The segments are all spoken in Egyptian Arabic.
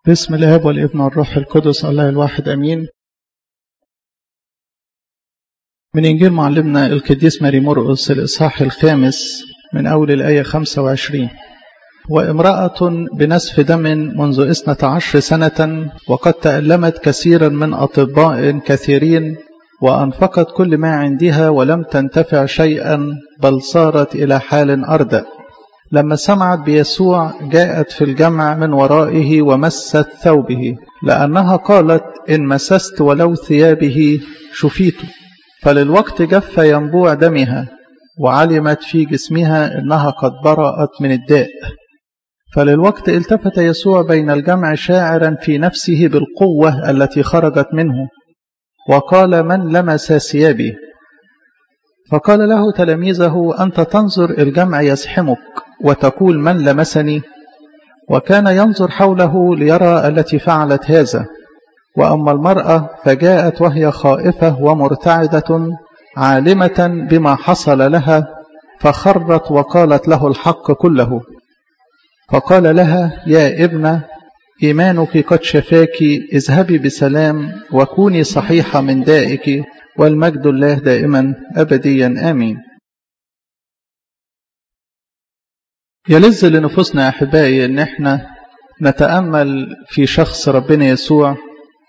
باسم الاب والابن والروح القدس الله الواحد امين من انجيل معلمنا القديس ماري مرقس الاصحاح الخامس من اول الايه 25 وامراه بنسف دم منذ اثنة عشر سنه وقد تالمت كثيرا من اطباء كثيرين وانفقت كل ما عندها ولم تنتفع شيئا بل صارت الى حال اردأ لما سمعت بيسوع جاءت في الجمع من ورائه ومست ثوبه لأنها قالت إن مسست ولو ثيابه شفيت فللوقت جف ينبوع دمها وعلمت في جسمها إنها قد برأت من الداء فللوقت التفت يسوع بين الجمع شاعرا في نفسه بالقوة التي خرجت منه وقال من لمس ثيابي فقال له تلاميذه أنت تنظر الجمع يزحمك وتقول من لمسني وكان ينظر حوله ليرى التي فعلت هذا وأما المرأة فجاءت وهي خائفة ومرتعدة عالمة بما حصل لها فخرت وقالت له الحق كله فقال لها يا ابنة إيمانك قد شفاك اذهبي بسلام وكوني صحيحة من دائك والمجد الله دائما أبديا آمين يلز لنفوسنا أحبائي أن احنا نتأمل في شخص ربنا يسوع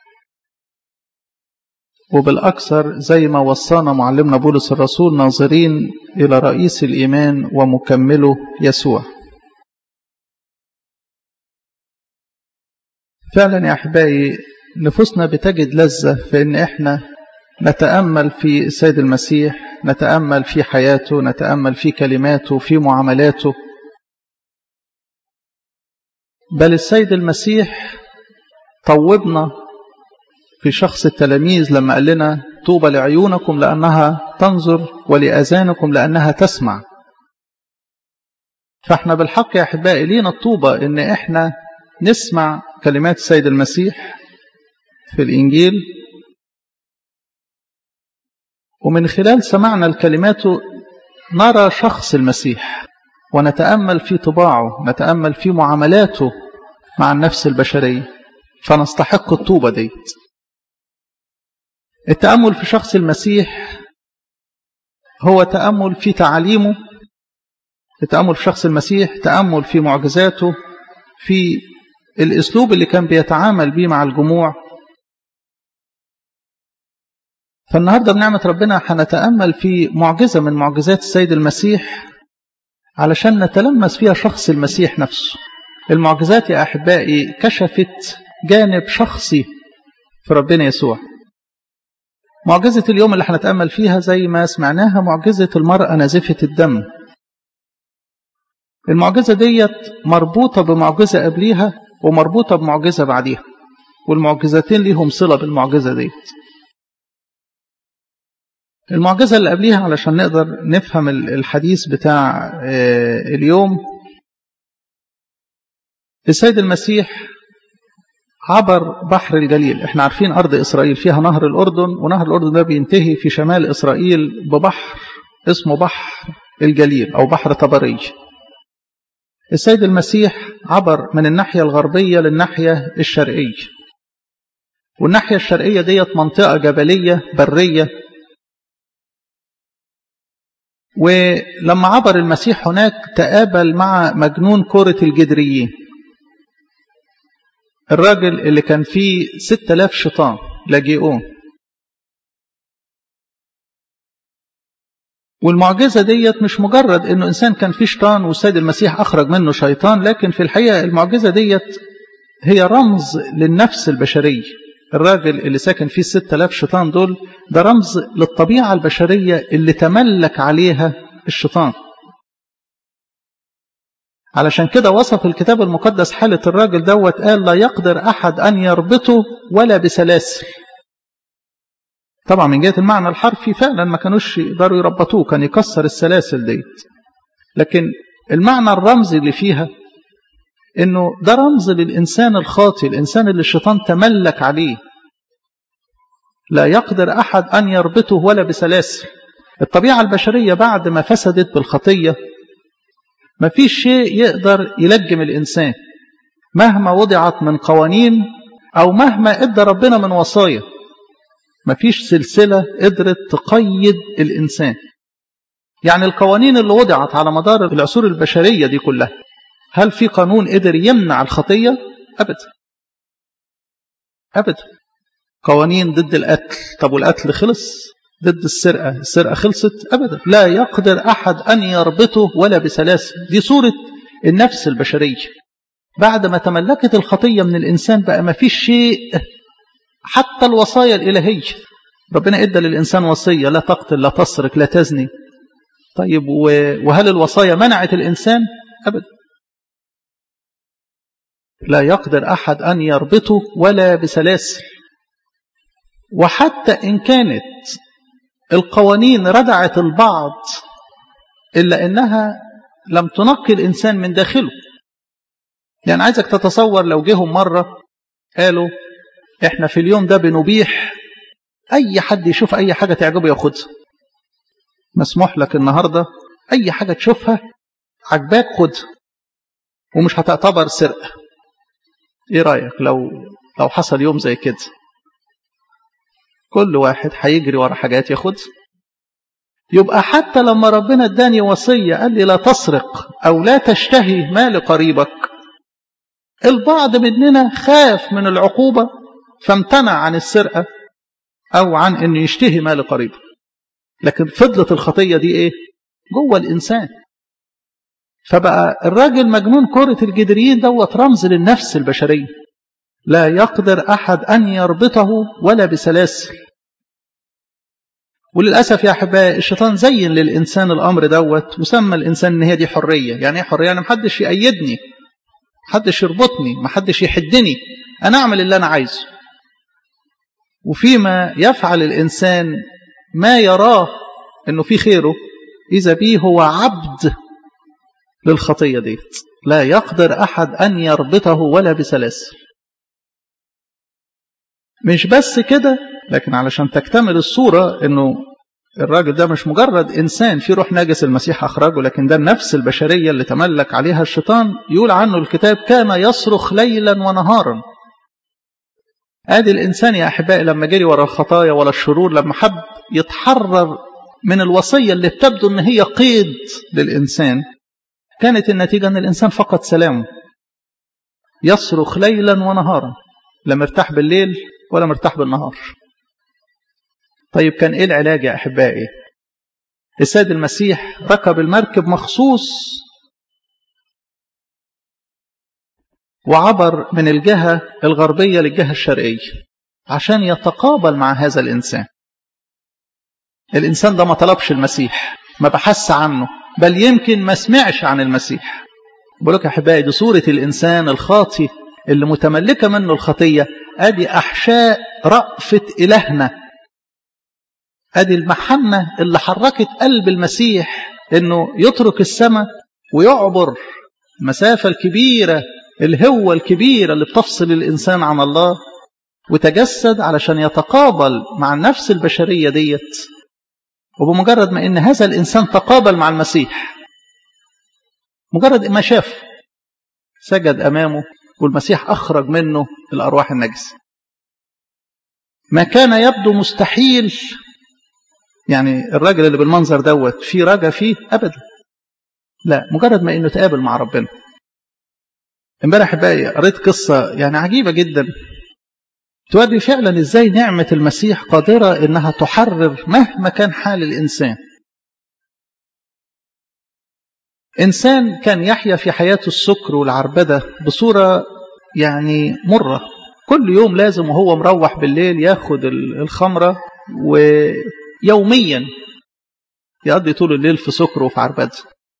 وبالأكثر زي ما وصانا معلمنا بولس الرسول ناظرين إلى رئيس الإيمان ومكمله يسوع فعلا يا أحبائي نفوسنا بتجد لذة في أن احنا نتأمل في السيد المسيح نتأمل في حياته نتأمل في كلماته في معاملاته بل السيد المسيح طوبنا في شخص التلاميذ لما قال لنا طوبى لعيونكم لأنها تنظر ولأذانكم لأنها تسمع فاحنا بالحق يا أحبائي لينا الطوبة إن احنا نسمع كلمات السيد المسيح في الإنجيل ومن خلال سمعنا الكلمات نرى شخص المسيح ونتأمل في طباعه نتأمل في معاملاته مع النفس البشرية فنستحق الطوبة ديت التأمل في شخص المسيح هو تأمل في تعاليمه التأمل في شخص المسيح تأمل في معجزاته في الأسلوب اللي كان بيتعامل بيه مع الجموع فالنهاردة بنعمة ربنا هنتأمل في معجزة من معجزات السيد المسيح علشان نتلمس فيها شخص المسيح نفسه المعجزات يا أحبائي كشفت جانب شخصي في ربنا يسوع معجزة اليوم اللي هنتأمل فيها زي ما سمعناها معجزة المرأة نازفة الدم المعجزة ديت مربوطة بمعجزة قبليها ومربوطة بمعجزة بعديها والمعجزتين ليهم صلة بالمعجزة ديت المعجزة اللي قبليها علشان نقدر نفهم الحديث بتاع اليوم السيد المسيح عبر بحر الجليل احنا عارفين أرض إسرائيل فيها نهر الأردن ونهر الأردن ده بينتهي في شمال إسرائيل ببحر اسمه بحر الجليل أو بحر طبري السيد المسيح عبر من الناحية الغربية للناحية الشرقية والناحية الشرقية ديت منطقة جبلية برية ولما عبر المسيح هناك تقابل مع مجنون كرة الجدريين الراجل اللي كان فيه ستة آلاف شيطان لاجئون والمعجزة ديت مش مجرد انه انسان كان فيه شيطان والسيد المسيح اخرج منه شيطان لكن في الحقيقة المعجزة ديت هي رمز للنفس البشرية الراجل اللي ساكن فيه الستة آلاف شيطان دول ده رمز للطبيعة البشرية اللي تملك عليها الشيطان علشان كده وصف الكتاب المقدس حالة الراجل دوت قال لا يقدر أحد أن يربطه ولا بسلاسل طبعا من جهة المعنى الحرفي فعلا ما كانوش يقدروا يربطوه كان يكسر السلاسل ديت لكن المعنى الرمزي اللي فيها انه ده رمز للانسان الخاطئ الانسان اللي الشيطان تملك عليه لا يقدر احد ان يربطه ولا بسلاسل الطبيعه البشريه بعد ما فسدت بالخطيه ما فيش شيء يقدر يلجم الانسان مهما وضعت من قوانين أو مهما ادى ربنا من وصايا مفيش سلسلة قدرت تقيد الإنسان يعني القوانين اللي وضعت على مدار العصور البشرية دي كلها هل في قانون قدر يمنع الخطية؟ أبدا أبدا قوانين ضد القتل طب والقتل خلص ضد السرقة السرقة خلصت أبدا لا يقدر أحد أن يربطه ولا بسلاسل دي صورة النفس البشرية بعد ما تملكت الخطية من الإنسان بقى ما فيش شيء حتى الوصايا الإلهية ربنا إدى للإنسان وصية لا تقتل لا تسرق لا تزني طيب وهل الوصايا منعت الإنسان أبدا لا يقدر أحد أن يربطه ولا بسلاسل وحتى إن كانت القوانين ردعت البعض إلا أنها لم تنقي الإنسان من داخله يعني عايزك تتصور لو جيهم مرة قالوا احنا في اليوم ده بنبيح أي حد يشوف أي حاجة تعجبه ياخدها مسموح لك النهاردة أي حاجة تشوفها عجباك خدها ومش هتعتبر سرقة ايه رأيك لو لو حصل يوم زي كده كل واحد هيجري ورا حاجات ياخدها يبقى حتى لما ربنا اداني وصية قال لي لا تسرق أو لا تشتهي مال قريبك البعض مننا خاف من العقوبة فامتنع عن السرقة أو عن أن يشتهي مال قريبه لكن فضلت الخطية دي إيه جوه الإنسان فبقى الراجل مجنون كرة الجدريين دوت رمز للنفس البشرية لا يقدر أحد أن يربطه ولا بسلاسل وللأسف يا أحبائي الشيطان زين للإنسان الأمر دوت وسمى الإنسان إن هي دي حرية يعني إيه حرية يعني محدش يأيدني محدش يربطني محدش يحدني أنا أعمل اللي أنا عايزه وفيما يفعل الإنسان ما يراه أنه في خيره إذا به هو عبد للخطية ديت لا يقدر أحد أن يربطه ولا بسلاسل مش بس كده لكن علشان تكتمل الصورة أنه الراجل ده مش مجرد إنسان في روح ناجس المسيح أخرجه لكن ده النفس البشرية اللي تملك عليها الشيطان يقول عنه الكتاب كان يصرخ ليلا ونهارا ادي الانسان يا احبائي لما جري ورا الخطايا ولا الشرور لما حب يتحرر من الوصيه اللي بتبدو ان هي قيد للانسان كانت النتيجه ان الانسان فقد سلامه يصرخ ليلا ونهارا لا مرتاح بالليل ولا مرتاح بالنهار طيب كان ايه العلاج يا احبائي السيد المسيح ركب المركب مخصوص وعبر من الجهة الغربية للجهة الشرقية عشان يتقابل مع هذا الإنسان الإنسان ده ما طلبش المسيح ما بحث عنه بل يمكن ما سمعش عن المسيح بقولك يا أحبائي دي صورة الإنسان الخاطي اللي متملكة منه الخطية أدي أحشاء رأفة إلهنا أدي المحنة اللي حركت قلب المسيح إنه يترك السماء ويعبر المسافة الكبيرة الهوة الكبيرة اللي بتفصل الإنسان عن الله وتجسد علشان يتقابل مع النفس البشرية ديت وبمجرد ما إن هذا الإنسان تقابل مع المسيح مجرد ما شاف سجد أمامه والمسيح أخرج منه الأرواح النجسة ما كان يبدو مستحيل يعني الراجل اللي بالمنظر دوت في رجا فيه أبدا لا مجرد ما إنه تقابل مع ربنا امبارح بقى قريت قصة يعني عجيبة جدا توري فعلا ازاي نعمة المسيح قادرة انها تحرر مهما كان حال الانسان انسان كان يحيا في حياة السكر والعربدة بصورة يعني مرة كل يوم لازم وهو مروح بالليل ياخد الخمرة ويوميا يقضي طول الليل في سكر وفي عربدة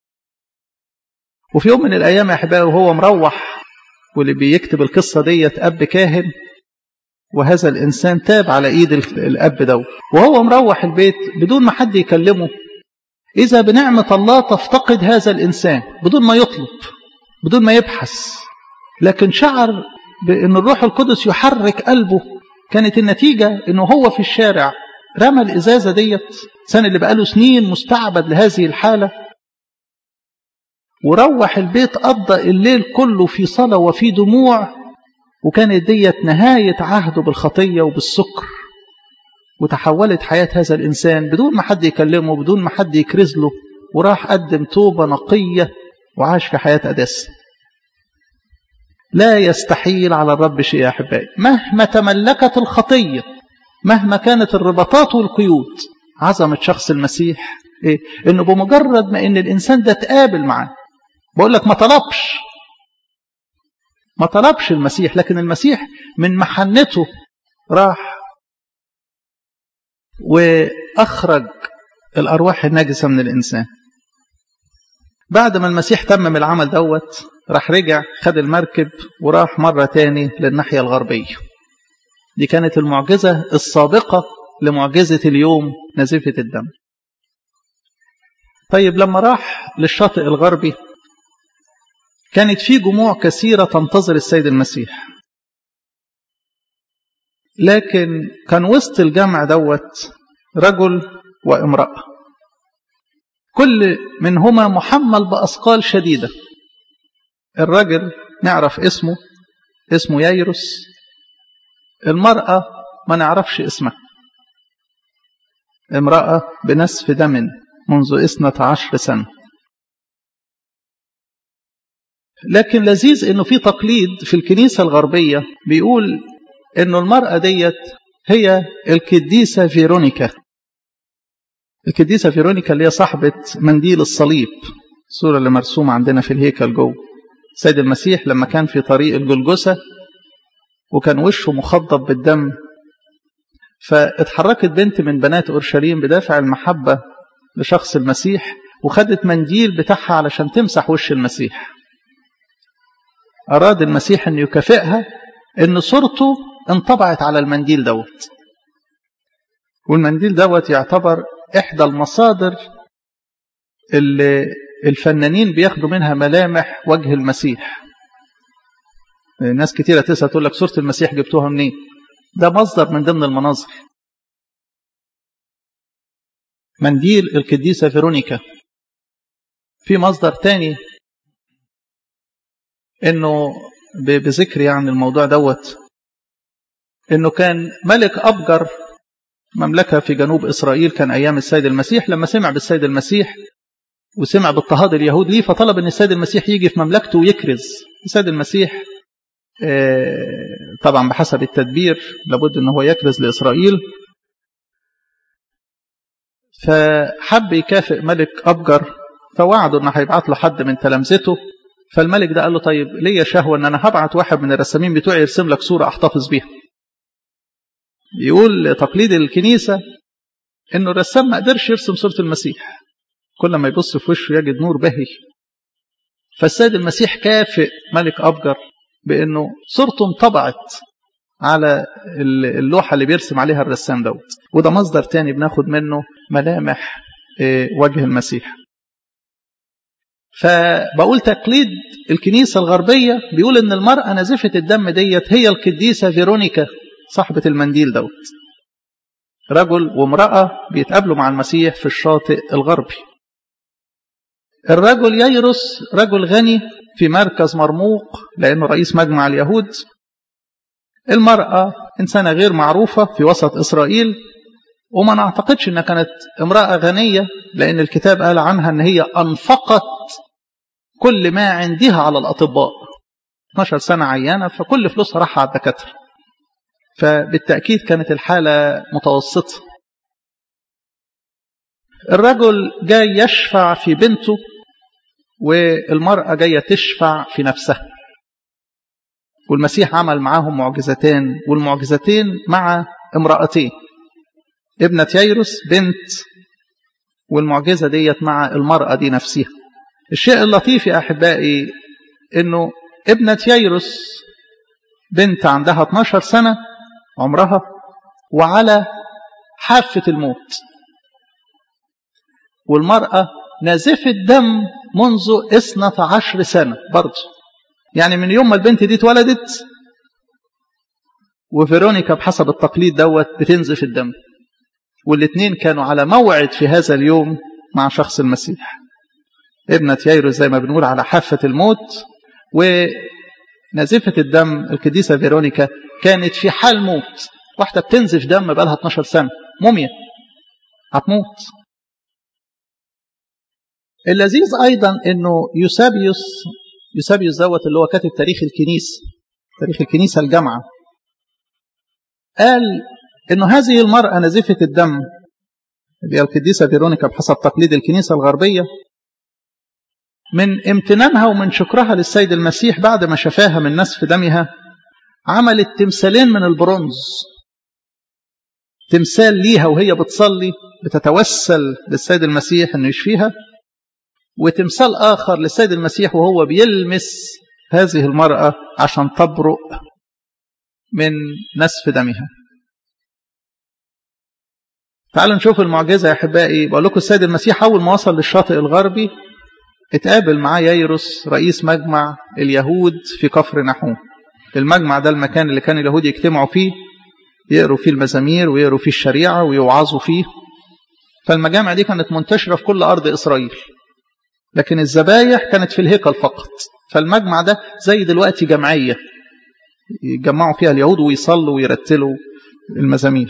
وفي يوم من الأيام يا أحبائي وهو مروح واللي بيكتب القصة ديت أب كاهن وهذا الإنسان تاب على إيد الأب ده وهو مروح البيت بدون ما حد يكلمه إذا بنعمة الله تفتقد هذا الإنسان بدون ما يطلب بدون ما يبحث لكن شعر بأن الروح القدس يحرك قلبه كانت النتيجة أنه هو في الشارع رمى الإزازة ديت سنة اللي بقاله سنين مستعبد لهذه الحالة وروح البيت قضى الليل كله في صلاة وفي دموع وكانت ديت نهاية عهده بالخطية وبالسكر وتحولت حياة هذا الإنسان بدون ما حد يكلمه بدون ما حد يكرز له وراح قدم توبة نقية وعاش في حياة أداس لا يستحيل على الرب شيء يا أحبائي مهما تملكت الخطية مهما كانت الرباطات والقيود عظمة شخص المسيح إيه؟ إنه بمجرد ما إن الإنسان ده تقابل معاه بقول لك ما طلبش ما طلبش المسيح لكن المسيح من محنته راح وأخرج الأرواح النجسة من الإنسان بعد ما المسيح تمم العمل دوت راح رجع خد المركب وراح مرة تاني للناحية الغربية دي كانت المعجزة السابقة لمعجزة اليوم نزفة الدم طيب لما راح للشاطئ الغربي كانت في جموع كثيرة تنتظر السيد المسيح لكن كان وسط الجمع دوت رجل وامرأة كل منهما محمل بأثقال شديدة الرجل نعرف اسمه اسمه ييروس المرأة ما نعرفش اسمها امرأة بنسف دم منذ اثنة عشر سنة لكن لذيذ انه في تقليد في الكنيسة الغربية بيقول انه المرأة ديت هي الكديسة فيرونيكا الكديسة فيرونيكا اللي هي صاحبة منديل الصليب الصورة اللي مرسومة عندنا في الهيكل جوه سيد المسيح لما كان في طريق الجلجسة وكان وشه مخضب بالدم فاتحركت بنت من بنات أورشليم بدافع المحبة لشخص المسيح وخدت منديل بتاعها علشان تمسح وش المسيح أراد المسيح أن يكافئها أن صورته انطبعت على المنديل دوت والمنديل دوت يعتبر إحدى المصادر اللي الفنانين بياخدوا منها ملامح وجه المسيح ناس كتيرة تسأل تقول لك صورة المسيح جبتوها منين ده مصدر من ضمن المناظر منديل القديسة فيرونيكا في مصدر تاني انه بذكر يعني الموضوع دوت انه كان ملك ابجر مملكة في جنوب اسرائيل كان ايام السيد المسيح لما سمع بالسيد المسيح وسمع باضطهاد اليهود ليه فطلب ان السيد المسيح يجي في مملكته ويكرز السيد المسيح طبعا بحسب التدبير لابد ان هو يكرز لاسرائيل فحب يكافئ ملك ابجر فوعده انه هيبعت له حد من تلامذته فالملك ده قال له طيب ليا شهوه ان انا هبعت واحد من الرسامين بتوعي يرسم لك صوره احتفظ بيها يقول تقليد الكنيسه انه الرسام ما قدرش يرسم صوره المسيح كل ما يبص في وشه يجد نور بهي فالسيد المسيح كافئ ملك ابجر بانه صورته انطبعت على اللوحه اللي بيرسم عليها الرسام دوت وده مصدر تاني بناخد منه ملامح وجه المسيح فبقول تقليد الكنيسة الغربية بيقول ان المرأة نزفة الدم ديت هي القديسة فيرونيكا صاحبة المنديل دوت رجل وامرأة بيتقابلوا مع المسيح في الشاطئ الغربي الرجل ييرس رجل غني في مركز مرموق لأنه رئيس مجمع اليهود المرأة إنسانة غير معروفة في وسط إسرائيل وما نعتقدش أنها كانت امرأة غنية لأن الكتاب قال عنها أن هي أنفقت كل ما عندها على الأطباء 12 سنة عيانة فكل فلوسها راح على الدكاترة فبالتأكيد كانت الحالة متوسطة الرجل جاي يشفع في بنته والمرأة جاية تشفع في نفسها والمسيح عمل معاهم معجزتين والمعجزتين مع امرأتين ابنة ييروس بنت والمعجزة ديت مع المرأة دي نفسها الشيء اللطيف يا أحبائي أنه ابنة ييروس بنت عندها 12 سنة عمرها وعلى حافة الموت والمرأة نازفة دم منذ اثنة عشر سنة برضه يعني من يوم ما البنت دي اتولدت وفيرونيكا بحسب التقليد دوت بتنزف الدم والاثنين كانوا على موعد في هذا اليوم مع شخص المسيح ابنة ييروس زي ما بنقول على حافة الموت ونازفة الدم القديسة فيرونيكا كانت في حال موت واحدة بتنزف دم بقالها 12 سنة موميا هتموت اللذيذ أيضا أنه يوسابيوس يوسابيوس دوت اللي هو كاتب تاريخ الكنيسة تاريخ الكنيسة الجامعة قال أنه هذه المرأة نزفة الدم اللي هي القديسة فيرونيكا بحسب تقليد الكنيسة الغربية من امتنانها ومن شكرها للسيد المسيح بعد ما شفاها من نسف دمها عملت تمثالين من البرونز تمثال ليها وهي بتصلي بتتوسل للسيد المسيح انه يشفيها وتمثال اخر للسيد المسيح وهو بيلمس هذه المرأة عشان تبرؤ من نسف دمها تعالوا نشوف المعجزة يا أحبائي بقول لكم السيد المسيح أول ما وصل للشاطئ الغربي اتقابل معاه ييروس رئيس مجمع اليهود في كفر نحوم المجمع ده المكان اللي كان اليهود يجتمعوا فيه يقروا فيه المزامير ويقروا فيه الشريعة ويوعظوا فيه فالمجامع دي كانت منتشرة في كل أرض إسرائيل لكن الذبايح كانت في الهيكل فقط فالمجمع ده زي دلوقتي جمعية يجمعوا فيها اليهود ويصلوا ويرتلوا المزامير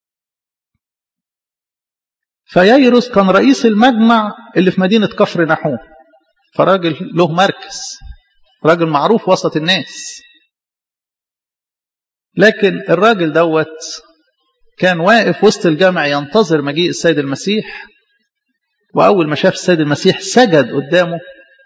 فييروس كان رئيس المجمع اللي في مدينة كفر نحوم فراجل له مركز راجل معروف وسط الناس لكن الراجل دوت كان واقف وسط الجامع ينتظر مجيء السيد المسيح وأول ما شاف السيد المسيح سجد قدامه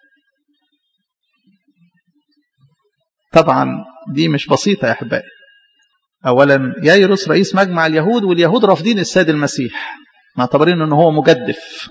طبعا دي مش بسيطة يا أحبائي أولا ييروس رئيس مجمع اليهود واليهود رافضين السيد المسيح معتبرين أنه هو مجدف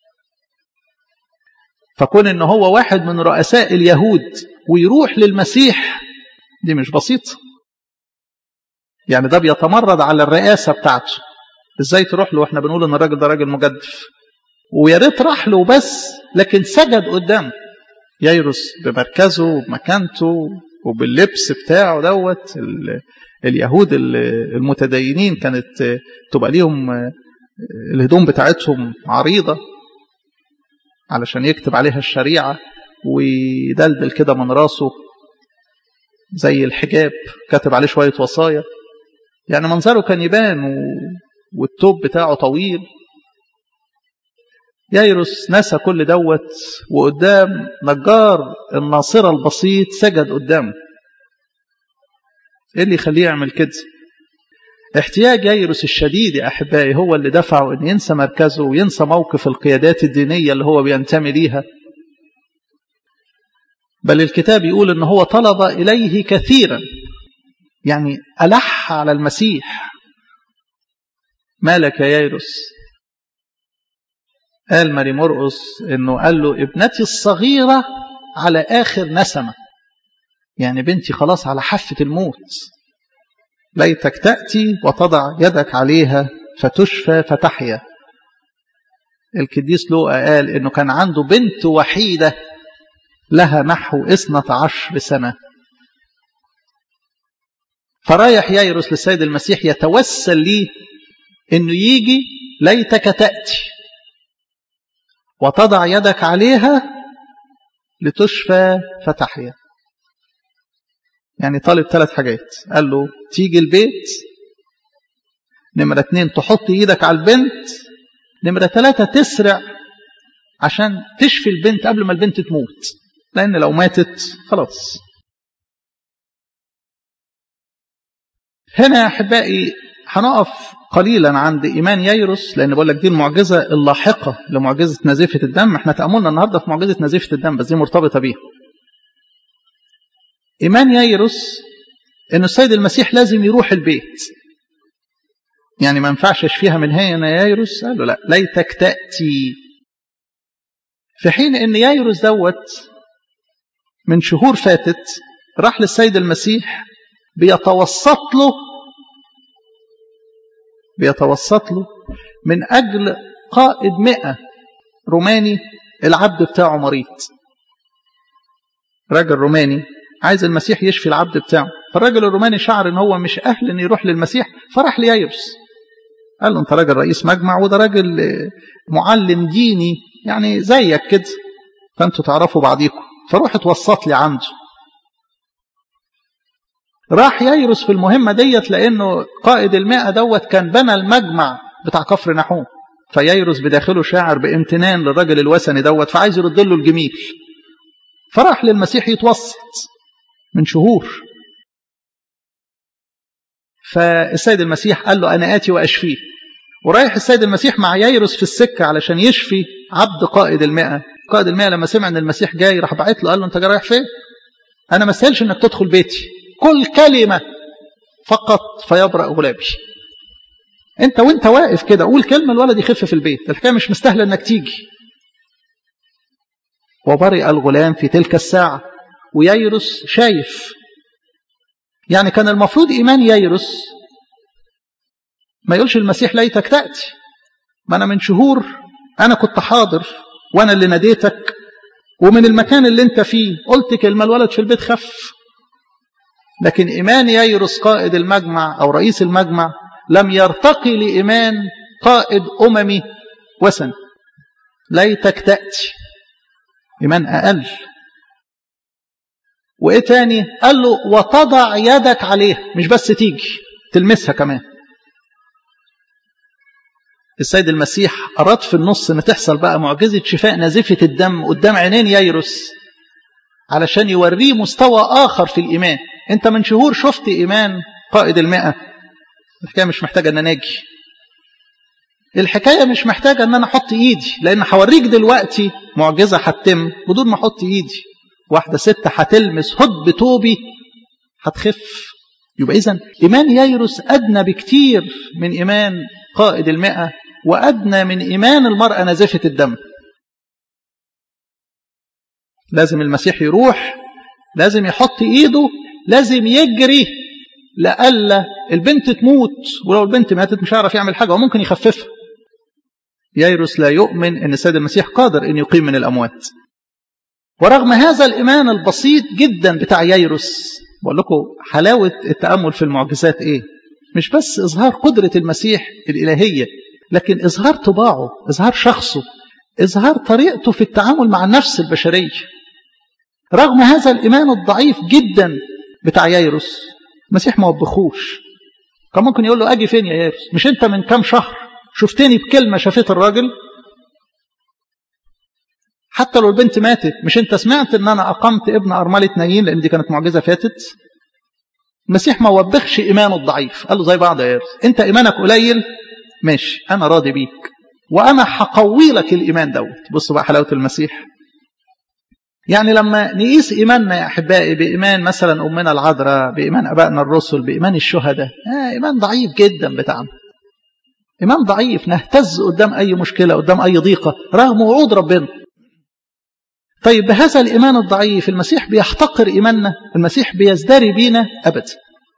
فكون أنه هو واحد من رؤساء اليهود ويروح للمسيح دي مش بسيطة يعني ده بيتمرد على الرئاسة بتاعته ازاي تروح له واحنا بنقول ان الراجل ده راجل مجدف ويا ريت راح له بس لكن سجد قدامه ييروس بمركزه وبمكانته وباللبس بتاعه دوت اليهود المتدينين كانت تبقى ليهم الهدوم بتاعتهم عريضة علشان يكتب عليها الشريعة ويدلدل كده من راسه زي الحجاب كاتب عليه شوية وصايا يعني منظره كان يبان و... والتوب بتاعه طويل ييروس نسى كل دوت وقدام نجار الناصرة البسيط سجد قدامه ايه اللي يخليه يعمل كده احتياج ييروس الشديد يا احبائي هو اللي دفعه ان ينسى مركزه وينسى موقف القيادات الدينية اللي هو بينتمي ليها بل الكتاب يقول ان هو طلب اليه كثيرا يعني ألح على المسيح مالك يا ييروس قال ماري مرقس انه قال له ابنتي الصغيرة على آخر نسمة يعني بنتي خلاص على حافة الموت ليتك تأتي وتضع يدك عليها فتشفى فتحيا الكديس لوقا قال انه كان عنده بنت وحيدة لها نحو اثنة عشر سنة فرايح ييروس للسيد المسيح يتوسل ليه انه يجي ليتك تأتي وتضع يدك عليها لتشفى فتحيا يعني طالب ثلاث حاجات قال له تيجي البيت نمرة اتنين تحط ايدك على البنت نمرة ثلاثة تسرع عشان تشفي البنت قبل ما البنت تموت لأن لو ماتت خلاص هنا يا أحبائي هنقف قليلا عند إيمان ييروس لأن بقول لك دي المعجزة اللاحقة لمعجزة نزيفة الدم احنا تأملنا النهاردة في معجزة نزيفة الدم بس دي مرتبطة بيها إيمان ييروس إن السيد المسيح لازم يروح البيت يعني ما ينفعش اشفيها من هنا يا ييروس قال له لا ليتك تأتي في حين ان ييروس دوت من شهور فاتت راح للسيد المسيح بيتوسط له بيتوسط له من أجل قائد مئة روماني العبد بتاعه مريض راجل روماني عايز المسيح يشفي العبد بتاعه فالراجل الروماني شعر ان هو مش اهل ان يروح للمسيح فراح لييروس قال له انت راجل رئيس مجمع وده راجل معلم ديني يعني زيك كده فانتوا تعرفوا بعضيكم فروح اتوسط لي عنده راح ييرس في المهمة ديت لأنه قائد المئة دوت كان بنى المجمع بتاع كفر نحوم فييرس بداخله شاعر بامتنان للرجل الوثني دوت فعايز يرد له الجميل فراح للمسيح يتوسط من شهور فالسيد المسيح قال له أنا آتي وأشفيه ورايح السيد المسيح مع ييرس في السكة علشان يشفي عبد قائد المئة قائد المئة لما سمع أن المسيح جاي راح بعت له قال له أنت جاي رايح فين أنا ما استاهلش أنك تدخل بيتي كل كلمة فقط فيبرأ غلابي انت وانت واقف كده قول كلمة الولد يخف في البيت الحكاية مش مستاهلة انك تيجي وبرئ الغلام في تلك الساعة وييرس شايف يعني كان المفروض إيمان ييرس ما يقولش المسيح ليتك تأتي ما أنا من شهور أنا كنت حاضر وأنا اللي ناديتك ومن المكان اللي انت فيه قلت كلمة الولد في البيت خف لكن إيمان ييرس قائد المجمع أو رئيس المجمع لم يرتقي لإيمان قائد أممي وثني ليتك تأتي إيمان أقل وإيه تاني قال له وتضع يدك عليه مش بس تيجي تلمسها كمان السيد المسيح أراد في النص أن تحصل بقى معجزة شفاء نزفة الدم قدام عينين ييرس علشان يوريه مستوى آخر في الإيمان أنت من شهور شفت إيمان قائد المئة الحكاية مش محتاجة أن ناجي الحكاية مش محتاجة أن أنا أحط إيدي لأن هوريك دلوقتي معجزة هتتم بدون ما أحط إيدي واحدة ست هتلمس هد توبي هتخف يبقى إذن إيمان ييروس أدنى بكتير من إيمان قائد المئة وأدنى من إيمان المرأة نزفة الدم لازم المسيح يروح لازم يحط إيده لازم يجري لألا البنت تموت ولو البنت ماتت مش هيعرف يعمل حاجة وممكن يخففها ييروس لا يؤمن أن السيد المسيح قادر أن يقيم من الأموات ورغم هذا الإيمان البسيط جدا بتاع ييروس بقول لكم حلاوة التأمل في المعجزات إيه مش بس إظهار قدرة المسيح الإلهية لكن إظهار طباعه إظهار شخصه إظهار طريقته في التعامل مع النفس البشرية رغم هذا الإيمان الضعيف جدا بتاع ييروس المسيح ما وبخوش كان ممكن يقول له أجي فين يا ييروس مش أنت من كام شهر شفتني بكلمة شافت الراجل حتى لو البنت ماتت مش انت سمعت ان انا اقمت ابن ارمله نايين لان دي كانت معجزه فاتت المسيح ما وبخش ايمانه الضعيف قال له زي بعض يا يارس انت ايمانك قليل ماشي انا راضي بيك وانا هقوي لك الايمان دوت بصوا بقى حلاوه المسيح يعني لما نقيس ايماننا يا احبائي بايمان مثلا امنا العذراء بايمان ابائنا الرسل بايمان الشهداء آه ايمان ضعيف جدا بتاعنا ايمان ضعيف نهتز قدام اي مشكله قدام اي ضيقه رغم وعود ربنا طيب بهذا الإيمان الضعيف المسيح بيحتقر إيماننا المسيح بيزدري بينا أبدا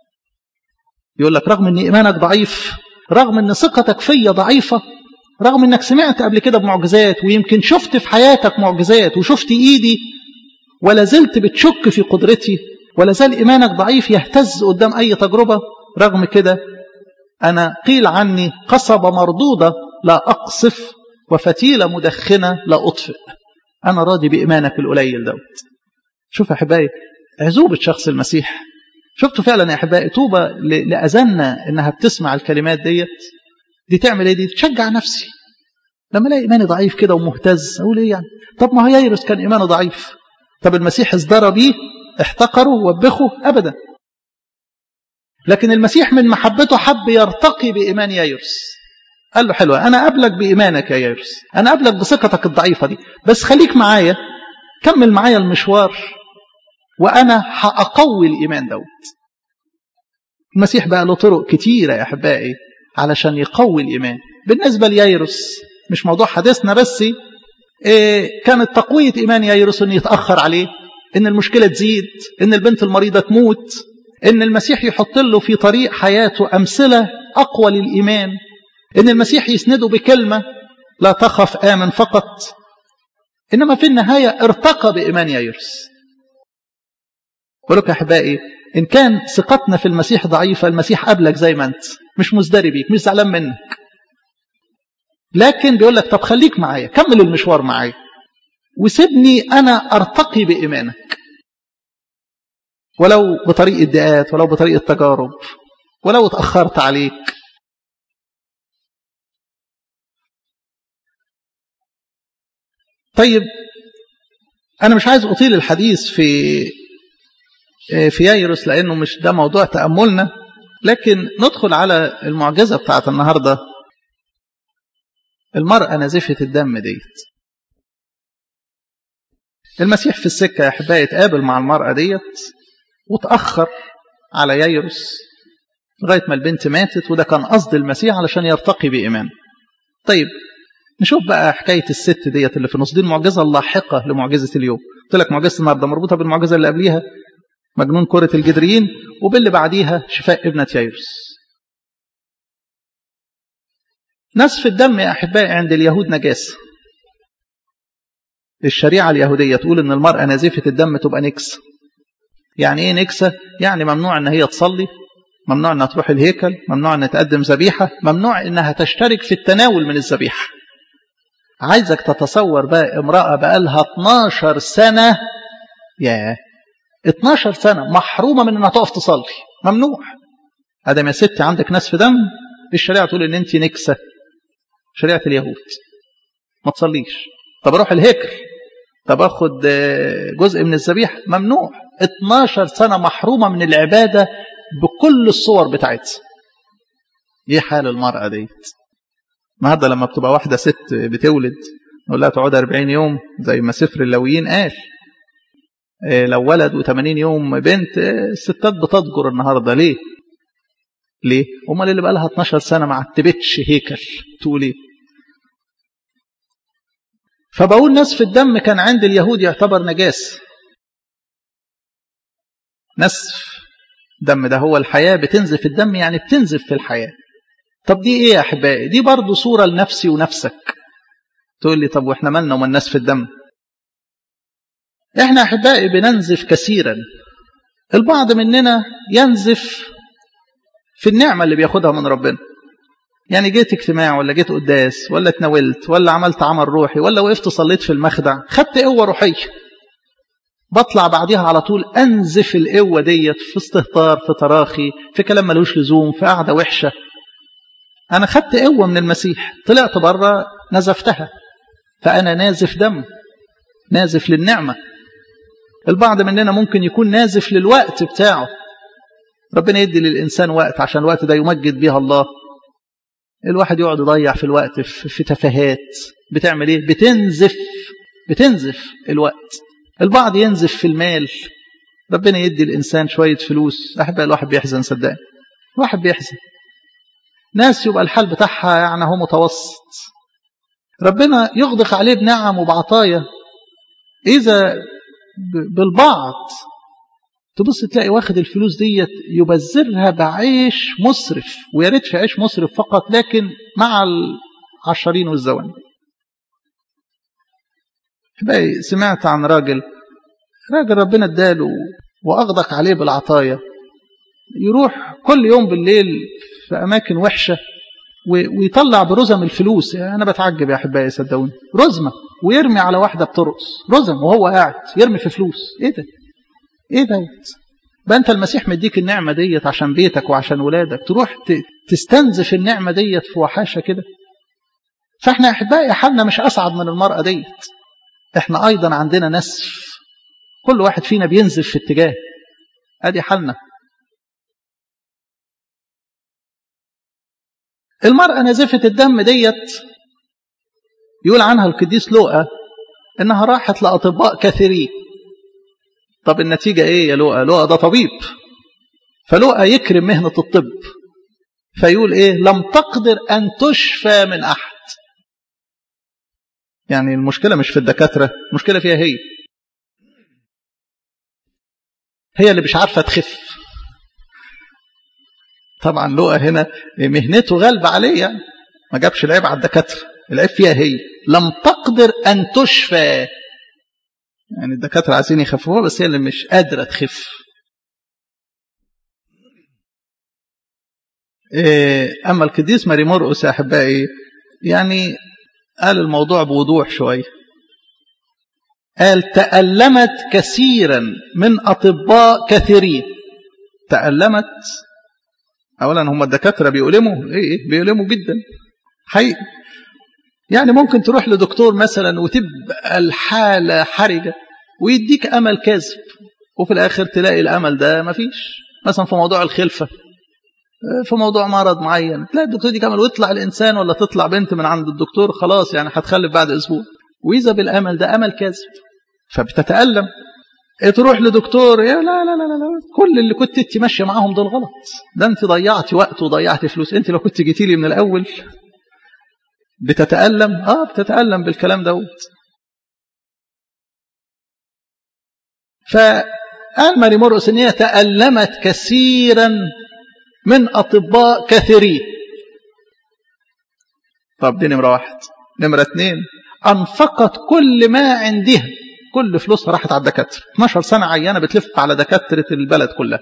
يقول لك رغم أن إيمانك ضعيف رغم أن ثقتك فيا ضعيفة رغم أنك سمعت قبل كده بمعجزات ويمكن شفت في حياتك معجزات وشفت إيدي ولا زلت بتشك في قدرتي ولا زال إيمانك ضعيف يهتز قدام أي تجربة رغم كده أنا قيل عني قصبة مردودة لا أقصف وفتيلة مدخنة لا أطفئ أنا راضي بإيمانك القليل دوت شوف يا أحبائي عزوبة شخص المسيح شفتوا فعلا يا أحبائي طوبة لأذنا إنها بتسمع الكلمات ديت دي تعمل إيه دي تشجع نفسي لما الاقي إيماني ضعيف كده ومهتز أقول إيه يعني طب ما هو ييرس كان إيمانه ضعيف طب المسيح ازدرى بيه احتقره وبخه أبدا لكن المسيح من محبته حب يرتقي بإيمان ييرس قال له حلوة أنا أبلغ بإيمانك يا ييرس أنا أبلغ بثقتك الضعيفة دي بس خليك معايا كمل معايا المشوار وأنا هأقوي الإيمان دوت المسيح بقى له طرق كتيرة يا أحبائي علشان يقوي الإيمان بالنسبة لييرس مش موضوع حديثنا بس إيه كانت تقوية إيمان ييرس أن يتأخر عليه إن المشكلة تزيد إن البنت المريضة تموت إن المسيح يحط له في طريق حياته أمثلة أقوى للإيمان إن المسيح يسنده بكلمة لا تخف آمن فقط إنما في النهاية ارتقى بإيمان ييرس ولك أحبائي إن كان ثقتنا في المسيح ضعيفة المسيح قبلك زي ما أنت مش مزدري بيك مش زعلان منك لكن بيقول لك طب خليك معايا كمل المشوار معايا وسيبني أنا أرتقي بإيمانك ولو بطريق ادعاءات ولو بطريق تجارب ولو اتأخرت عليك طيب أنا مش عايز أطيل الحديث في في يايروس لأنه مش ده موضوع تأملنا لكن ندخل على المعجزة بتاعت النهاردة المرأة نزفة الدم ديت المسيح في السكة يا أحبائي اتقابل مع المرأة ديت وتأخر على يايروس لغاية ما البنت ماتت وده كان قصد المسيح علشان يرتقي بإيمان طيب نشوف بقى حكاية الست ديت اللي في النص دي المعجزة اللاحقة لمعجزة اليوم قلت لك معجزة النهاردة مربوطة بالمعجزة اللي قبليها مجنون كرة الجدريين وباللي بعديها شفاء ابنة يايروس نسف الدم يا أحبائي عند اليهود نجاسة الشريعة اليهودية تقول إن المرأة نازفة الدم تبقى نكسة يعني إيه نكسة؟ يعني ممنوع إن هي تصلي ممنوع إنها تروح الهيكل ممنوع إنها تقدم ذبيحة ممنوع إنها تشترك في التناول من الذبيحة عايزك تتصور بقى امرأة بقالها 12 سنة ياه 12 سنة محرومة من إنها تقف تصلي ممنوع ادم يا ستي عندك نسف دم الشريعة تقول إن أنت نكسة شريعة اليهود ما تصليش طب أروح الهيكل طب أخد جزء من الذبيحة ممنوع 12 سنة محرومة من العبادة بكل الصور بتاعتها ايه حال المرأة ديت النهارده لما بتبقى واحدة ست بتولد نقول لها تقعد 40 يوم زي ما سفر اللويين قال لو ولد و80 يوم بنت الستات بتضجر النهارده ليه؟ ليه؟ امال اللي بقى لها 12 سنه ما عتبتش هيكل تقول ايه؟ فبقول نسف الدم كان عند اليهود يعتبر نجاس نسف دم ده هو الحياة بتنزف الدم يعني بتنزف في الحياة طب دي ايه يا احبائي دي برضو صورة لنفسي ونفسك تقول لي طب واحنا مالنا ومن نسف الدم احنا احبائي بننزف كثيرا البعض مننا ينزف في النعمة اللي بياخدها من ربنا يعني جيت اجتماع ولا جيت قداس ولا اتناولت ولا عملت عمل روحي ولا وقفت صليت في المخدع خدت قوة روحية بطلع بعديها على طول انزف القوة ديت في استهتار في تراخي في كلام ملوش لزوم في قعدة وحشة انا خدت قوة من المسيح طلعت بره نزفتها فانا نازف دم نازف للنعمة البعض مننا ممكن يكون نازف للوقت بتاعه ربنا يدي للإنسان وقت عشان الوقت ده يمجد بيها الله الواحد يقعد يضيع في الوقت في تفاهات بتعمل ايه بتنزف بتنزف الوقت البعض ينزف في المال ربنا يدي الإنسان شوية فلوس أحب الواحد بيحزن صدقني الواحد بيحزن ناس يبقى الحال بتاعها يعني هو متوسط ربنا يغدق عليه بنعم وبعطايا إذا بالبعض تبص تلاقي واخد الفلوس ديت يبذرها بعيش مسرف ويا ريت في عيش مسرف فقط لكن مع العشرين والزوان باقي سمعت عن راجل راجل ربنا اداله واغدق عليه بالعطايا يروح كل يوم بالليل في اماكن وحشه ويطلع برزم الفلوس يعني انا بتعجب يا احبائي صدقوني رزمه ويرمي على واحده بترقص رزم وهو قاعد يرمي في فلوس ايه ده ايه دوت بقى انت المسيح مديك النعمه ديت عشان بيتك وعشان ولادك تروح تستنزف النعمه ديت في وحاشه كده فاحنا احبائي حالنا مش اصعب من المراه ديت احنا ايضا عندنا نسف كل واحد فينا بينزف في اتجاه ادي حالنا المرأة نزفة الدم ديت يقول عنها القديس لوقا انها راحت لاطباء كثيرين طب النتيجة ايه يا لوقا لوقا ده طبيب فلوقا يكرم مهنة الطب فيقول ايه لم تقدر ان تشفى من احد يعني المشكلة مش في الدكاترة المشكلة فيها هي هي اللي مش عارفة تخف طبعا لوقا هنا مهنته غالبة عليه يعني ما جابش العيب على الدكاترة العيب فيها هي لم تقدر أن تشفى يعني الدكاترة عايزين يخففوها بس هي اللي مش قادرة تخف أما القديس ماري مرقس يا أحبائي يعني قال الموضوع بوضوح شوية قال تألمت كثيرا من أطباء كثيرين تألمت أولا هم الدكاترة بيؤلموا إيه بيؤلموا جدا حقيقي يعني ممكن تروح لدكتور مثلا وتبقى الحالة حرجة ويديك أمل كاذب وفي الآخر تلاقي الأمل ده مفيش مثلا في موضوع الخلفة في موضوع مرض معين تلاقي الدكتور يديك أمل ويطلع الإنسان ولا تطلع بنت من عند الدكتور خلاص يعني هتخلف بعد أسبوع وإذا بالأمل ده أمل كاذب فبتتألم تروح لدكتور يا لا لا لا لا كل اللي كنت انت ماشيه معاهم دول غلط ده انت ضيعتي وقت وضيعتي فلوس انت لو كنت جيتي لي من الاول بتتألم اه بتتألم بالكلام دوت فقال ماري مرقس ان هي تألمت كثيرا من اطباء كثيرين طب دي نمره واحد نمره اثنين انفقت كل ما عندها كل فلوسها راحت على الدكاتره 12 سنه عيانه بتلف على دكاتره البلد كلها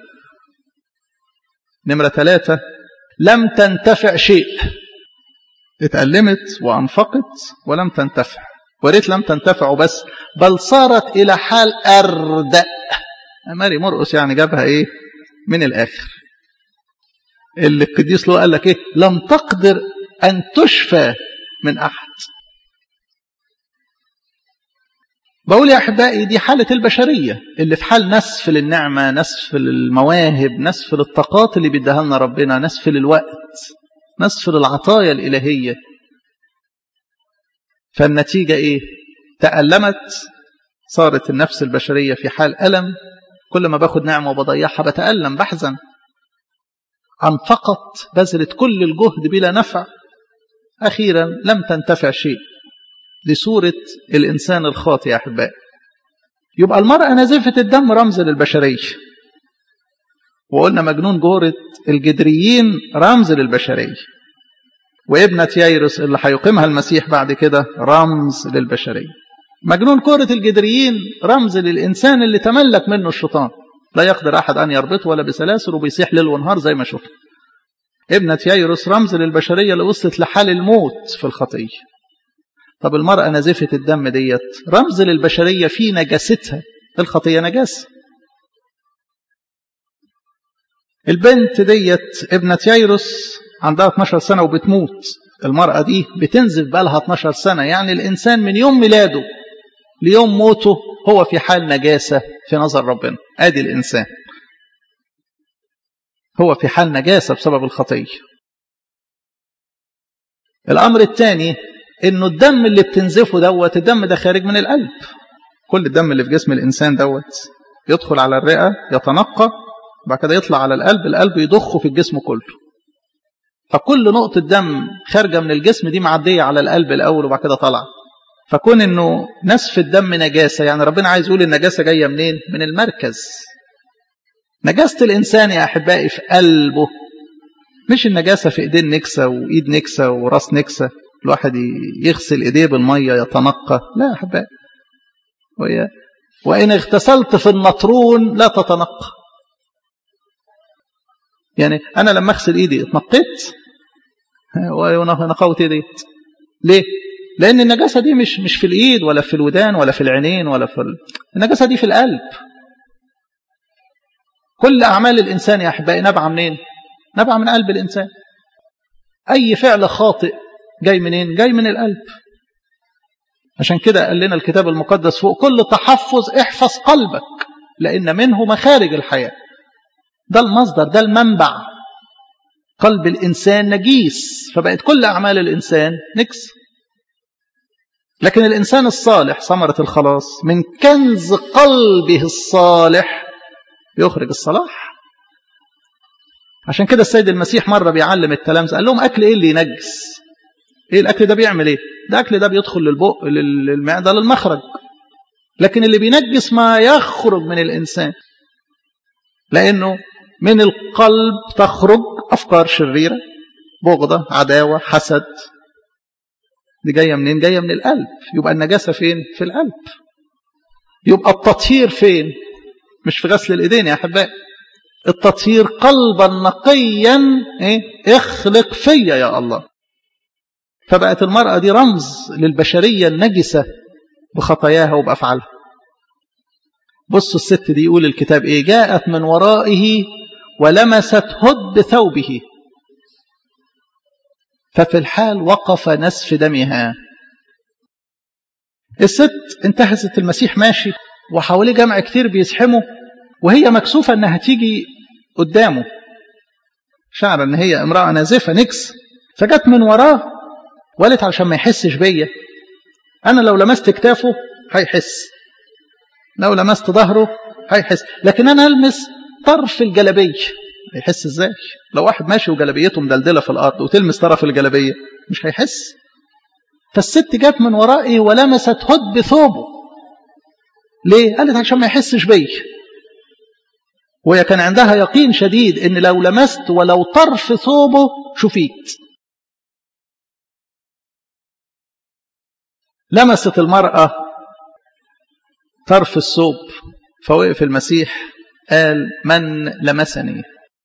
نمره ثلاثه لم تنتفع شيء اتألمت وأنفقت ولم تنتفع وريت لم تنتفع بس بل صارت إلى حال أردأ ماري مرقس يعني جابها إيه من الآخر اللي القديس له قال لك إيه لم تقدر أن تشفى من أحد بقول يا أحبائي دي حالة البشرية اللي في حال نسف للنعمة نسف للمواهب نسف للطاقات اللي بيديها لنا ربنا نسف للوقت نسف للعطايا الإلهية فالنتيجة إيه تألمت صارت النفس البشرية في حال ألم كل ما باخد نعمة وبضيعها بتألم بحزن أنفقت بذلت كل الجهد بلا نفع أخيرا لم تنتفع شيء لصورة الإنسان الخاطئ يا أحبائي يبقى المرأة نزفة الدم رمز للبشرية وقلنا مجنون جورة الجدريين رمز للبشرية وابنة يايرس اللي هيقيمها المسيح بعد كده رمز للبشرية مجنون كورة الجدريين رمز للإنسان اللي تملك منه الشيطان لا يقدر أحد أن يربطه ولا بسلاسل وبيصيح ليل ونهار زي ما شفنا ابنة يايرس رمز للبشرية اللي وصلت لحال الموت في الخطية طب المرأة نزفة الدم ديت رمز للبشرية في نجاستها الخطية نجاسة البنت ديت ابنة يايروس عندها 12 سنة وبتموت المرأة دي بتنزف بقالها 12 سنة يعني الإنسان من يوم ميلاده ليوم موته هو في حال نجاسة في نظر ربنا آدي الإنسان هو في حال نجاسة بسبب الخطية الأمر الثاني إنه الدم اللي بتنزفه دوت الدم ده خارج من القلب كل الدم اللي في جسم الإنسان دوت يدخل على الرئة يتنقى بعد كده يطلع على القلب القلب يضخه في الجسم كله فكل نقطة دم خارجة من الجسم دي معدية على القلب الأول وبعد كده طالعة فكون انه نسف الدم نجاسة يعني ربنا عايز يقول النجاسة جاية منين من المركز نجاسة الإنسان يا أحبائي في قلبه مش النجاسة في إيدين نكسة وإيد نكسة وراس نكسة الواحد يغسل إيديه بالمية يتنقى لا يا أحبائي وهي وإن اغتسلت في النطرون لا تتنقى يعني أنا لما أغسل إيدي اتنقيت ونقوت إيدي ليه؟ لأن النجاسة دي مش مش في الإيد ولا في الودان ولا في العينين ولا في ال... النجاسة دي في القلب كل أعمال الإنسان يا أحبائي نبع منين؟ نبع من قلب الإنسان أي فعل خاطئ جاي منين؟ جاي من القلب عشان كده قال لنا الكتاب المقدس فوق كل تحفظ احفظ قلبك لأن منه مخارج الحياة ده المصدر ده المنبع قلب الإنسان نجيس فبقت كل أعمال الإنسان نكس لكن الإنسان الصالح ثمرة الخلاص من كنز قلبه الصالح يخرج الصلاح عشان كده السيد المسيح مرة بيعلم التلامذة قال لهم أكل إيه اللي ينجس إيه الأكل ده بيعمل إيه ده أكل ده بيدخل للبق للمعدة للمخرج لكن اللي بينجس ما يخرج من الإنسان لأنه من القلب تخرج أفكار شريرة بغضة عداوة حسد دي جاية منين جاية من القلب يبقى النجاسة فين في القلب يبقى التطهير فين مش في غسل الإيدين يا أحبائي التطهير قلبا نقيا إيه؟ اخلق فيا يا الله فبقت المرأة دي رمز للبشرية النجسة بخطاياها وبأفعالها بصوا الست دي يقول الكتاب ايه جاءت من ورائه ولمست هد ثوبه ففي الحال وقف نسف دمها الست انتهزت المسيح ماشي وحواليه جمع كتير بيزحموا وهي مكسوفة انها تيجي قدامه شعر ان هي امرأة نازفة نكس فجت من وراه وقالت علشان ما يحسش بيا انا لو لمست كتافه هيحس لو لمست ظهره هيحس لكن انا المس طرف الجلبيه هيحس ازاي لو واحد ماشي وجلبيته مدلدله في الارض وتلمس طرف الجلبيه مش هيحس فالست جت من ورائي ولمست هد بثوبه ليه قالت عشان ما يحسش بيا وهي كان عندها يقين شديد ان لو لمست ولو طرف ثوبه شفيت لمست المرأة طرف الثوب فوقف المسيح قال من لمسني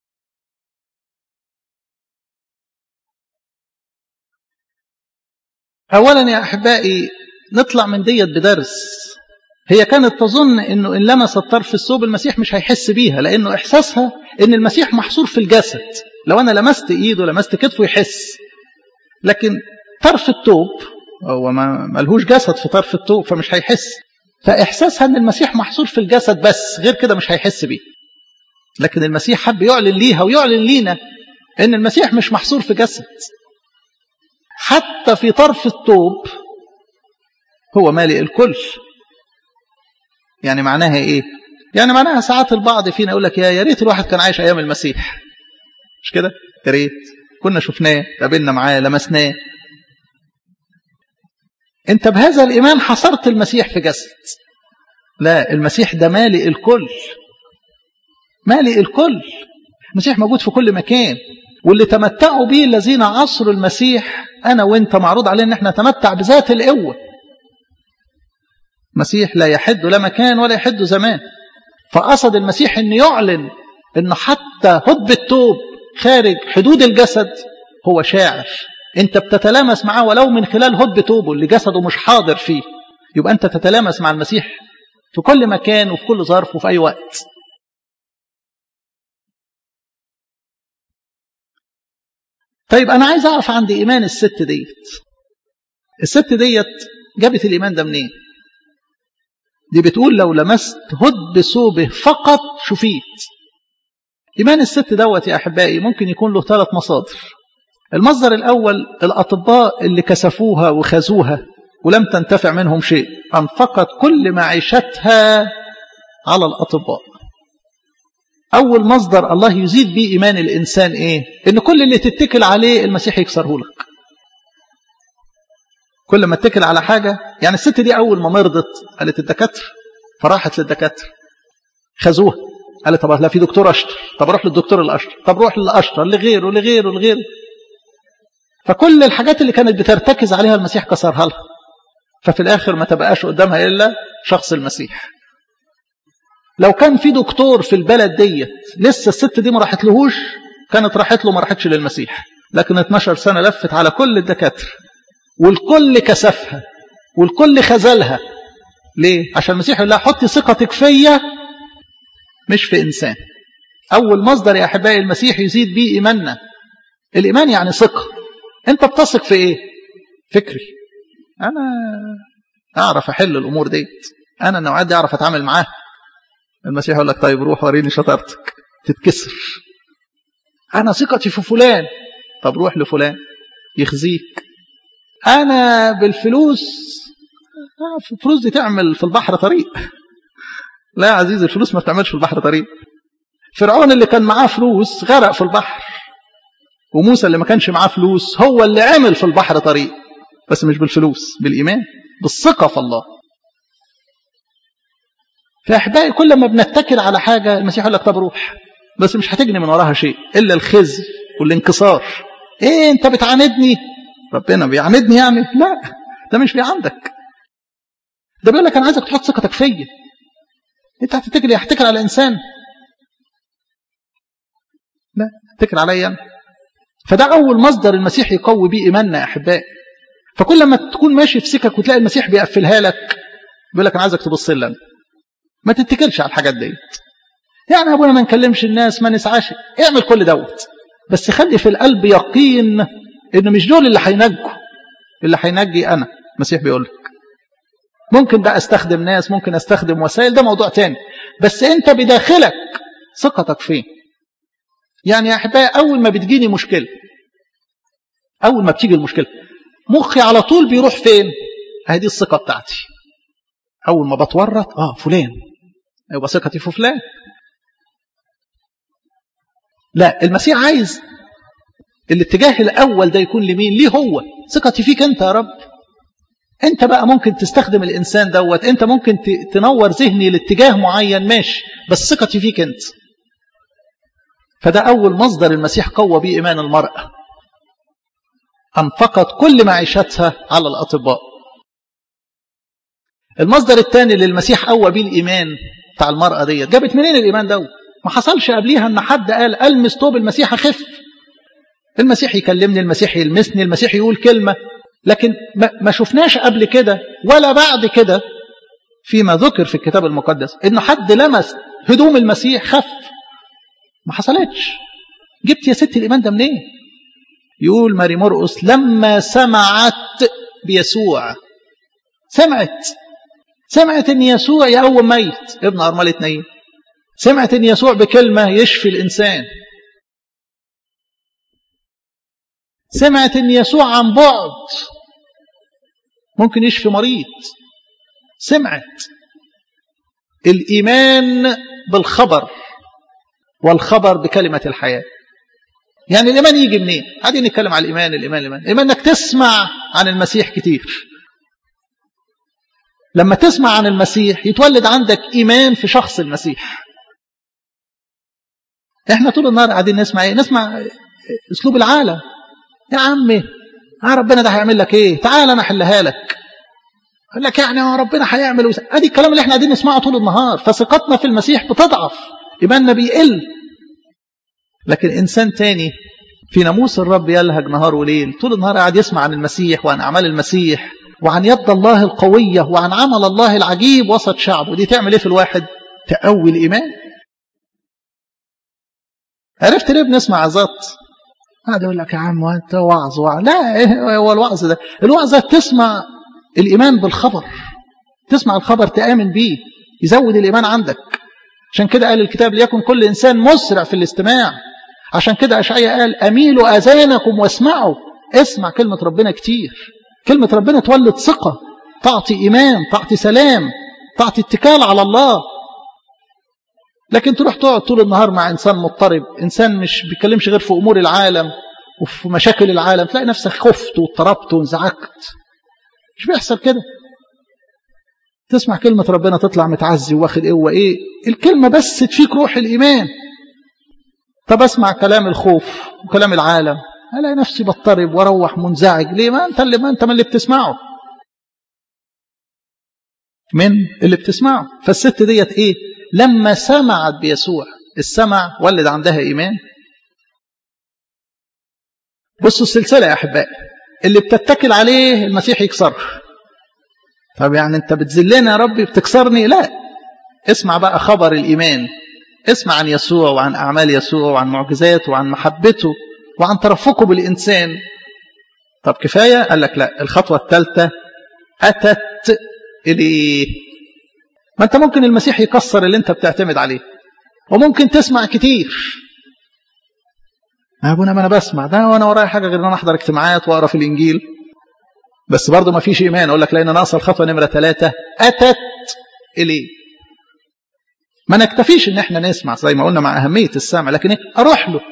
أولا يا أحبائي نطلع من ديت بدرس هي كانت تظن أنه إن لمست طرف الثوب المسيح مش هيحس بيها لأنه إحساسها أن المسيح محصور في الجسد لو أنا لمست إيده لمست كتفه يحس لكن طرف الثوب هو ما ملهوش جسد في طرف الثوب فمش هيحس فإحساسها أن المسيح محصور في الجسد بس غير كده مش هيحس بيه لكن المسيح حب يعلن ليها ويعلن لينا أن المسيح مش محصور في جسد حتى في طرف الثوب هو مالئ الكل يعني معناها ايه يعني معناها ساعات البعض فينا يقول لك يا يا ريت الواحد كان عايش ايام المسيح مش كده يا ريت كنا شفناه قابلنا معاه لمسناه انت بهذا الايمان حصرت المسيح في جسد لا المسيح ده مالئ الكل مالئ الكل المسيح موجود في كل مكان واللي تمتعوا به الذين عصروا المسيح أنا وإنت معروض علينا إن احنا نتمتع بذات القوة المسيح لا يحد لا مكان ولا يحد زمان فقصد المسيح أن يعلن أنه حتى هدب التوب خارج حدود الجسد هو شاعر أنت بتتلامس معاه ولو من خلال هدب توبه اللي جسده مش حاضر فيه يبقى أنت تتلامس مع المسيح في كل مكان وفي كل ظرف وفي أي وقت طيب أنا عايز أعرف عند إيمان الست ديت الست ديت جابت الإيمان ده منين دي بتقول لو لمست هد ثوبه فقط شفيت إيمان الست دوت يا أحبائي ممكن يكون له ثلاث مصادر المصدر الأول الأطباء اللي كسفوها وخزوها ولم تنتفع منهم شيء أنفقت كل معيشتها على الأطباء أول مصدر الله يزيد به إيمان الإنسان إيه؟ إن كل اللي تتكل عليه المسيح يكسره لك كل ما اتكل على حاجة يعني الست دي أول ما مرضت قالت الدكاترة فراحت للدكاترة خزوها قالت طب لا في دكتور أشطر طب روح للدكتور الأشطر طب روح للأشطر لغيره لغيره لغيره فكل الحاجات اللي كانت بترتكز عليها المسيح كسرها لها ففي الآخر ما تبقاش قدامها إلا شخص المسيح لو كان في دكتور في البلد ديت لسه الست دي ما راحت لهوش كانت راحت له ما راحتش للمسيح لكن 12 سنة لفت على كل الدكاترة والكل كسفها والكل خذلها ليه؟ عشان المسيح يقول لها حطي ثقتك فيا مش في إنسان أول مصدر يا أحبائي المسيح يزيد بيه إيماننا الإيمان يعني ثقة أنت بتثق في إيه؟ فكري أنا أعرف أحل الأمور ديت أنا النوعات دي أعرف أتعامل معاها المسيح يقول لك طيب روح وريني شطارتك تتكسر أنا ثقتي في فلان طب روح لفلان يخزيك أنا بالفلوس الفلوس دي تعمل في البحر طريق لا يا عزيزي الفلوس ما بتعملش في البحر طريق فرعون اللي كان معاه فلوس غرق في البحر وموسى اللي ما كانش معاه فلوس هو اللي عمل في البحر طريق بس مش بالفلوس بالإيمان بالثقة في الله فأحبائي كل ما بنتكل على حاجة المسيح يقول لك طب روح بس مش هتجني من وراها شيء إلا الخزي والانكسار إيه أنت بتعاندني ربنا بيعاندني يعني لا ده مش بيعاندك ده بيقول لك أنا عايزك تحط ثقتك فيا أنت هتتكل هتتكل على إنسان لا تتكل عليا أنا فده أول مصدر المسيح يقوي بيه إيماننا يا أحبائي فكل ما تكون ماشي في سكك وتلاقي المسيح بيقفلها لك بيقول لك أنا عايزك تبص لي أنا ما تتكلش على الحاجات ديت يعني ابونا ما نكلمش الناس ما نسعاش اعمل كل دوت بس خلي في القلب يقين ان مش دول اللي هينجوا اللي هينجي انا المسيح بيقول لك ممكن بقى استخدم ناس ممكن استخدم وسائل ده موضوع تاني بس انت بداخلك ثقتك فين يعني يا احبائي اول ما بتجيني مشكله اول ما بتيجي المشكله مخي على طول بيروح فين هذه الثقه بتاعتي اول ما بتورط اه فلان يبقى ثقتي في فلان لا المسيح عايز الاتجاه الاول ده يكون لمين ليه هو ثقتي فيك انت يا رب انت بقى ممكن تستخدم الانسان دوت انت ممكن تنور ذهني لاتجاه معين ماشي بس ثقتي فيك انت فده اول مصدر المسيح قوى بيه ايمان المراه انفقت كل معيشتها على الاطباء المصدر الثاني اللي المسيح قوى بيه الايمان بتاع المراه ديت جابت منين الايمان دوت ما حصلش قبليها ان حد قال المس طوب المسيح اخف المسيح يكلمني المسيح يلمسني المسيح يقول كلمه لكن ما شفناش قبل كده ولا بعد كده فيما ذكر في الكتاب المقدس انه حد لمس هدوم المسيح خف ما حصلتش جبت يا ست الايمان ده منين يقول ماري مرقس لما سمعت بيسوع سمعت سمعت ان يسوع يقوم ميت ابن ارمله نايم سمعت ان يسوع بكلمه يشفي الانسان سمعت ان يسوع عن بعد ممكن يشفي مريض سمعت الايمان بالخبر والخبر بكلمه الحياه يعني الايمان يجي منين قاعدين نتكلم على الايمان الايمان الايمان الايمان انك تسمع عن المسيح كتير لما تسمع عن المسيح يتولد عندك ايمان في شخص المسيح احنا طول النهار قاعدين نسمع ايه نسمع اسلوب العالم يا عمي يا ربنا ده هيعمل لك ايه تعال انا احلها لك يقول لك يعني يا ربنا هيعمل وس... ادي الكلام اللي احنا قاعدين نسمعه طول النهار فثقتنا في المسيح بتضعف ايماننا بيقل لكن انسان تاني في ناموس الرب يلهج نهار وليل طول النهار قاعد يسمع عن المسيح وعن اعمال المسيح وعن يد الله القويه وعن عمل الله العجيب وسط شعبه دي تعمل ايه في الواحد تقوي الايمان عرفت ليه بنسمع عظات قاعد يقول لك يا عم وانت وعظ وعظ لا ايه هو الوعظ ده الوعظ ده تسمع الايمان بالخبر تسمع الخبر تامن بيه يزود الايمان عندك عشان كده قال الكتاب ليكن كل انسان مسرع في الاستماع عشان كده اشعياء قال اميلوا اذانكم واسمعوا اسمع كلمه ربنا كتير كلمه ربنا تولد ثقه تعطي ايمان تعطي سلام تعطي اتكال على الله لكن تروح تقعد طول النهار مع انسان مضطرب انسان مش بيتكلمش غير في امور العالم وفي مشاكل العالم تلاقي نفسك خفت واضطربت وانزعجت مش بيحصل كده تسمع كلمة ربنا تطلع متعزي واخد قوة ايه الكلمة بس تفيك روح الإيمان طب اسمع كلام الخوف وكلام العالم الاقي نفسي بضطرب واروح منزعج ليه ما انت اللي ما انت من اللي بتسمعه من اللي بتسمعه فالست ديت ايه لما سمعت بيسوع السمع ولد عندها ايمان بصوا السلسله يا احبائي اللي بتتكل عليه المسيح يكسرها طب يعني انت بتذلني يا ربي بتكسرني لا اسمع بقى خبر الايمان اسمع عن يسوع وعن اعمال يسوع وعن معجزاته وعن محبته وعن ترفقه بالانسان طب كفايه قال لك لا الخطوه الثالثه اتت اليه ما انت ممكن المسيح يكسر اللي انت بتعتمد عليه وممكن تسمع كتير يا ابونا ما انا بسمع ده وانا ورايا حاجه غير ان انا احضر اجتماعات واقرا في الانجيل بس برضه ما فيش ايمان اقول لك لان ناقصه الخطوه نمره ثلاثه اتت اليه ما نكتفيش ان احنا نسمع زي ما قلنا مع اهميه السمع لكن ايه اروح له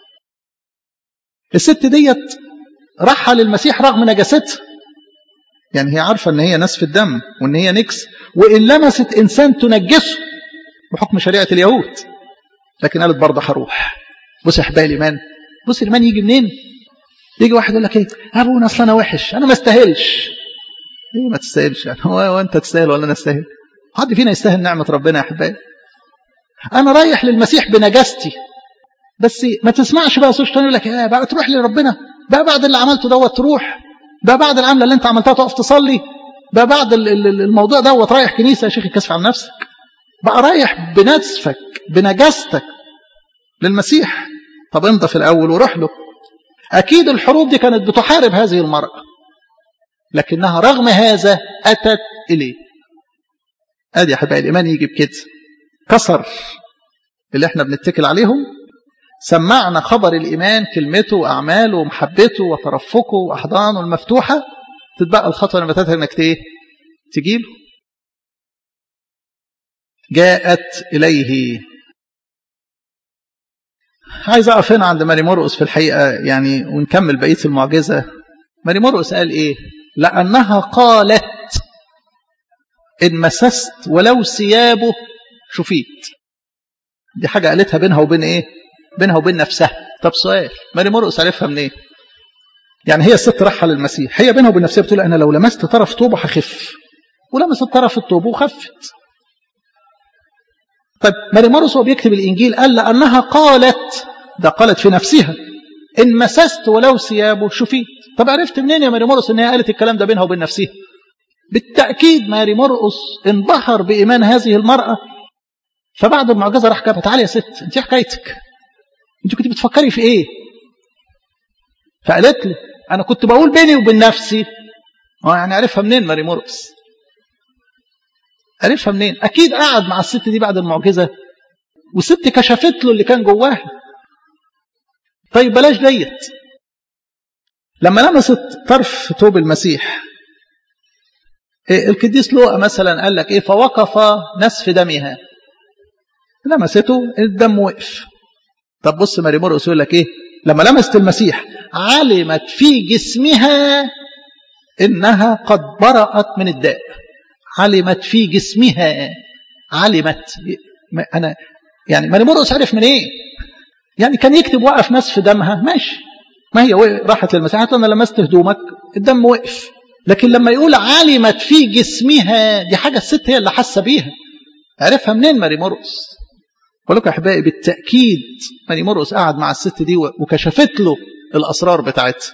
الست ديت راحة للمسيح رغم نجاستها يعني هي عارفة ان هي نسف الدم وان هي نكس وان لمست انسان تنجسه بحكم شريعة اليهود لكن قالت برضه هروح بص يا احبائي الايمان بص الايمان يجي منين يجي واحد يقول لك ايه ابونا اصل انا وحش انا ما استاهلش ليه ما تستاهلش يعني هو, هو انت تستاهل ولا انا استاهل حد فينا يستاهل نعمة ربنا يا احبائي انا رايح للمسيح بنجاستي بس ما تسمعش بقى صوت تاني يقول لك ايه بقى تروح لربنا بقى بعد اللي عملته دوت تروح بقى بعد العمله اللي انت عملتها تقف تصلي بقى بعد الموضوع دوت رايح كنيسه يا شيخ الكسف عن نفسك بقى رايح بنسفك بنجاستك للمسيح طب امضى في الأول وروح له أكيد الحروب دي كانت بتحارب هذه المرأة لكنها رغم هذا أتت إليه أدي يا حبايبي الإيمان يجي بكده كسر اللي احنا بنتكل عليهم سمعنا خبر الإيمان كلمته وأعماله ومحبته وترفقه وأحضانه المفتوحة تتبقى الخطوة اللي فاتتها إنك إيه؟ تجيله جاءت إليه عايز أقف هنا عند ماري مرقس في الحقيقة يعني ونكمل بقية المعجزة ماري مرقس قال إيه لأنها قالت إن مسست ولو ثيابه شفيت دي حاجة قالتها بينها وبين إيه بينها وبين نفسها طب سؤال ماري مرقس عرفها منين إيه؟ يعني هي الست رايحه للمسيح هي بينها وبين نفسها بتقول انا لو لمست طرف طوبه هخف ولمست طرف الطوبه وخفت طيب ماري مرقس وهو بيكتب الانجيل قال لانها قالت ده قالت في نفسها ان مسست ولو ثيابه شفيت طب عرفت منين يا ماري مرقس ان هي قالت الكلام ده بينها وبين نفسها بالتاكيد ماري مرقس انبهر بايمان هذه المراه فبعد المعجزه راح جابها تعالي يا ست انت حكايتك انت كنت بتفكري في ايه فقالت له انا كنت بقول بيني وبين نفسي اه يعني عرفها منين ماري مرقس عرفها منين اكيد قعد مع الست دي بعد المعجزه والست كشفت له اللي كان جواها طيب بلاش ديت لما لمست طرف توب المسيح القديس لوقا مثلا قال لك ايه فوقف نسف دمها لمسته الدم وقف طب بص ماري مرقس يقول لك ايه لما لمست المسيح علمت في جسمها انها قد برأت من الداء علمت في جسمها علمت انا يعني ماري مرقس عرف من ايه يعني كان يكتب وقف ناس في دمها ماشي ما هي راحت للمسيح انا لمست هدومك الدم وقف لكن لما يقول علمت في جسمها دي حاجه الست هي اللي حاسه بيها عرفها منين ماري مرقس بقول لكم يا احبائي بالتاكيد ماري مرقس قعد مع الست دي وكشفت له الاسرار بتاعتها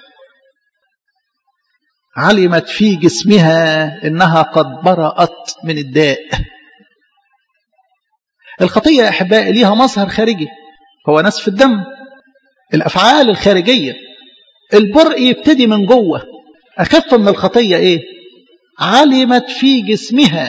علمت في جسمها انها قد برأت من الداء الخطيه يا احبائي ليها مظهر خارجي هو نسف الدم الافعال الخارجيه البرء يبتدي من جوه اخف من الخطيه ايه علمت في جسمها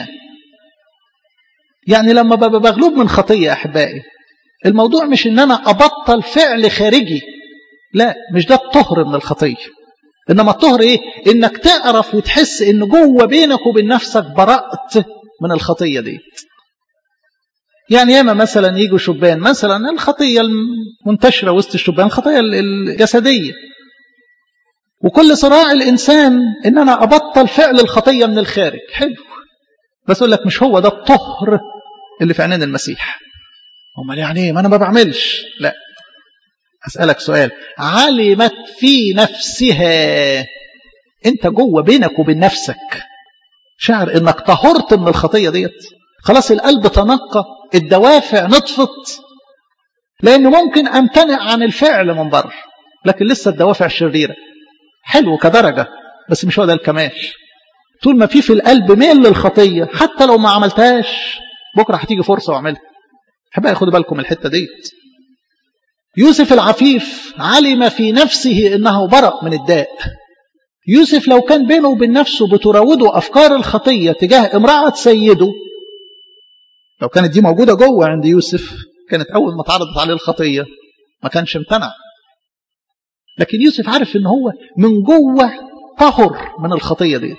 يعني لما ببقى مغلوب من خطيه احبائي الموضوع مش ان انا ابطل فعل خارجي لا مش ده الطهر من الخطيه انما الطهر ايه انك تعرف وتحس ان جوه بينك وبين نفسك برأت من الخطيه دي يعني ياما مثلا يجوا شبان مثلا الخطيه المنتشره وسط الشبان الخطيه الجسديه وكل صراع الانسان ان انا ابطل فعل الخطيه من الخارج حلو بس اقول لك مش هو ده الطهر اللي في عينين المسيح امال يعني ايه ما انا ما بعملش لا اسالك سؤال علمت في نفسها انت جوه بينك وبين نفسك شعر انك طهرت من الخطيه ديت خلاص القلب تنقى الدوافع نطفت لانه ممكن امتنع عن الفعل من بره لكن لسه الدوافع شريره حلو كدرجه بس مش هو ده الكمال طول ما في في القلب ميل للخطيه حتى لو ما عملتهاش بكره هتيجي فرصه واعملها احبائي خدوا بالكم الحته ديت يوسف العفيف علم في نفسه انه برأ من الداء يوسف لو كان بينه وبين نفسه بتراوده افكار الخطيه تجاه امراه سيده لو كانت دي موجوده جوه عند يوسف كانت اول ما اتعرضت عليه الخطيه ما كانش امتنع لكن يوسف عارف ان هو من جوه طهر من الخطيه ديت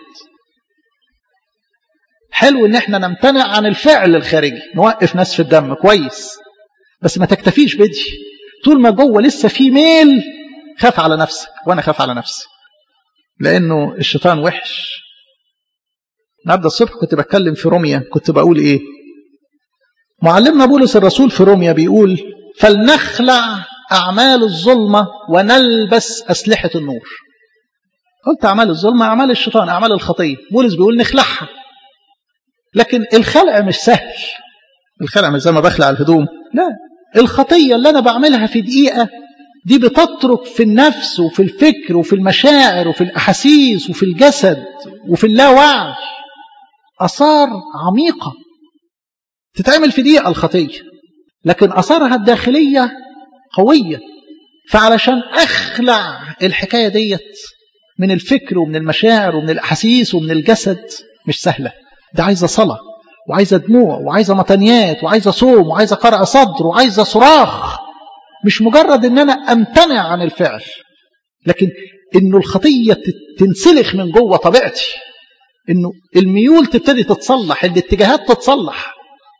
حلو ان احنا نمتنع عن الفعل الخارجي نوقف نسف الدم كويس بس ما تكتفيش بدي طول ما جوه لسه في ميل خاف على نفسك وانا خاف على نفسي لانه الشيطان وحش النهارده الصبح كنت بتكلم في روميا كنت بقول ايه معلمنا بولس الرسول في روميا بيقول فلنخلع اعمال الظلمه ونلبس اسلحه النور قلت اعمال الظلمه اعمال الشيطان اعمال الخطيه بولس بيقول نخلعها لكن الخلع مش سهل الخلع مش زي ما بخلع الهدوم لا الخطيه اللي انا بعملها في دقيقه دي بتترك في النفس وفي الفكر وفي المشاعر وفي الاحاسيس وفي الجسد وفي اللاوعي اثار عميقه تتعمل في دقيقة الخطية لكن أثارها الداخلية قوية فعلشان أخلع الحكاية ديت من الفكر ومن المشاعر ومن الأحاسيس ومن الجسد مش سهلة ده عايزة صلاة وعايزة دموع وعايزة مطنيات وعايزة صوم وعايزة قرع صدر وعايزة صراخ مش مجرد ان انا امتنع عن الفعل لكن انه الخطية تنسلخ من جوه طبيعتي انه الميول تبتدي تتصلح الاتجاهات تتصلح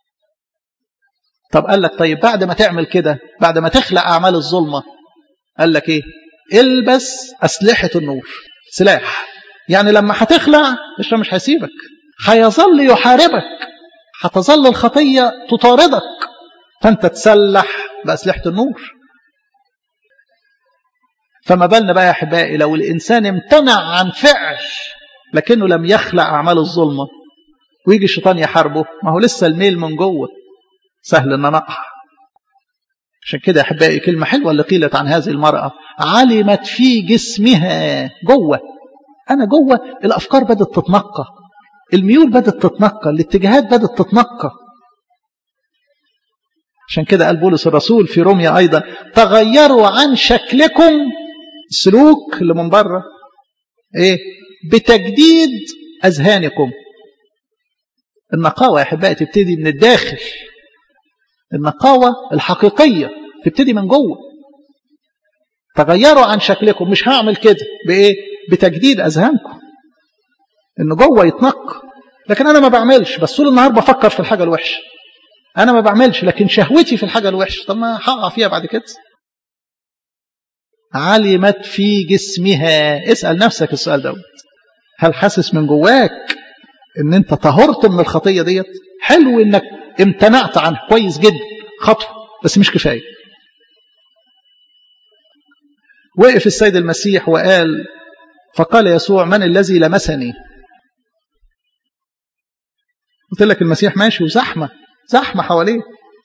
طب قال لك طيب بعد ما تعمل كده بعد ما تخلق اعمال الظلمة قال لك ايه البس اسلحة النور سلاح يعني لما هتخلع مش مش هيسيبك هيظل يحاربك هتظل الخطية تطاردك فانت تسلح بأسلحة النور فما بالنا بقى يا أحبائي لو الإنسان امتنع عن فعل لكنه لم يخلق أعمال الظلمة ويجي الشيطان يحاربه ما هو لسه الميل من جوه سهل ان انا اقع عشان كده يا احبائي كلمه حلوه اللي قيلت عن هذه المراه علمت في جسمها جوه انا جوه الافكار بدات تتنقى الميول بدات تتنقى الاتجاهات بدات تتنقى عشان كده قال بولس الرسول في روميا ايضا تغيروا عن شكلكم السلوك اللي من بره ايه بتجديد اذهانكم النقاوه يا احبائي تبتدي من الداخل النقاوه الحقيقيه تبتدي من جوه تغيروا عن شكلكم مش هعمل كده بايه بتجديد اذهانكم ان جوه يتنقى لكن انا ما بعملش بس طول النهار بفكر في الحاجه الوحشه انا ما بعملش لكن شهوتي في الحاجه الوحشه طب ما هقع فيها بعد كده علمت في جسمها اسال نفسك السؤال دوت هل حاسس من جواك ان انت طهرت من الخطيه ديت حلو انك امتنعت عنها كويس جدا خطوه بس مش كفايه وقف السيد المسيح وقال فقال يسوع من الذي لمسني قلت لك المسيح ماشي وزحمه زحمه حواليه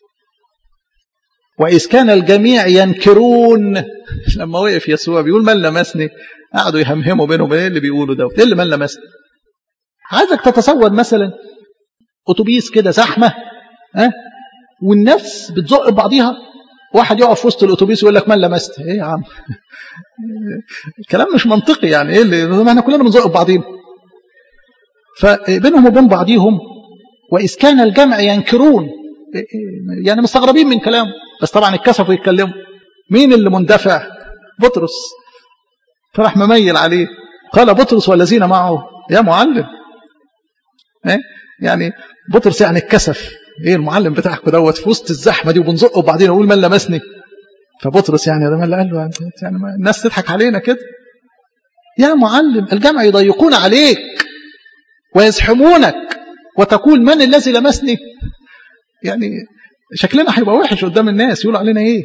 وإذ كان الجميع ينكرون لما وقف يسوع بيقول من لمسني قعدوا يهمهموا بينهم ايه اللي بيقولوا ده ايه اللي من لمسني عايزك تتصور مثلا اتوبيس كده زحمه ها أه؟ والناس بتزق بعضيها واحد يقف في وسط الاتوبيس ويقول لك من لمست ايه يا عم الكلام مش منطقي يعني ايه اللي ما احنا كلنا بنزق بعضينا فبينهم وبين بعضيهم واذ كان الجمع ينكرون يعني مستغربين من كلامه بس طبعا اتكسفوا يتكلموا مين اللي مندفع بطرس فراح مميل عليه قال بطرس والذين معه يا معلم إيه؟ يعني بطرس يعني اتكسف ايه المعلم بتاعكم دوت في وسط الزحمه دي وبنزقه وبعدين اقول من لمسني فبطرس يعني ده اللي قال له يعني الناس تضحك علينا كده يا معلم الجمع يضيقون عليك ويزحمونك وتقول من الذي لمسني يعني شكلنا هيبقى وحش قدام الناس يقولوا علينا ايه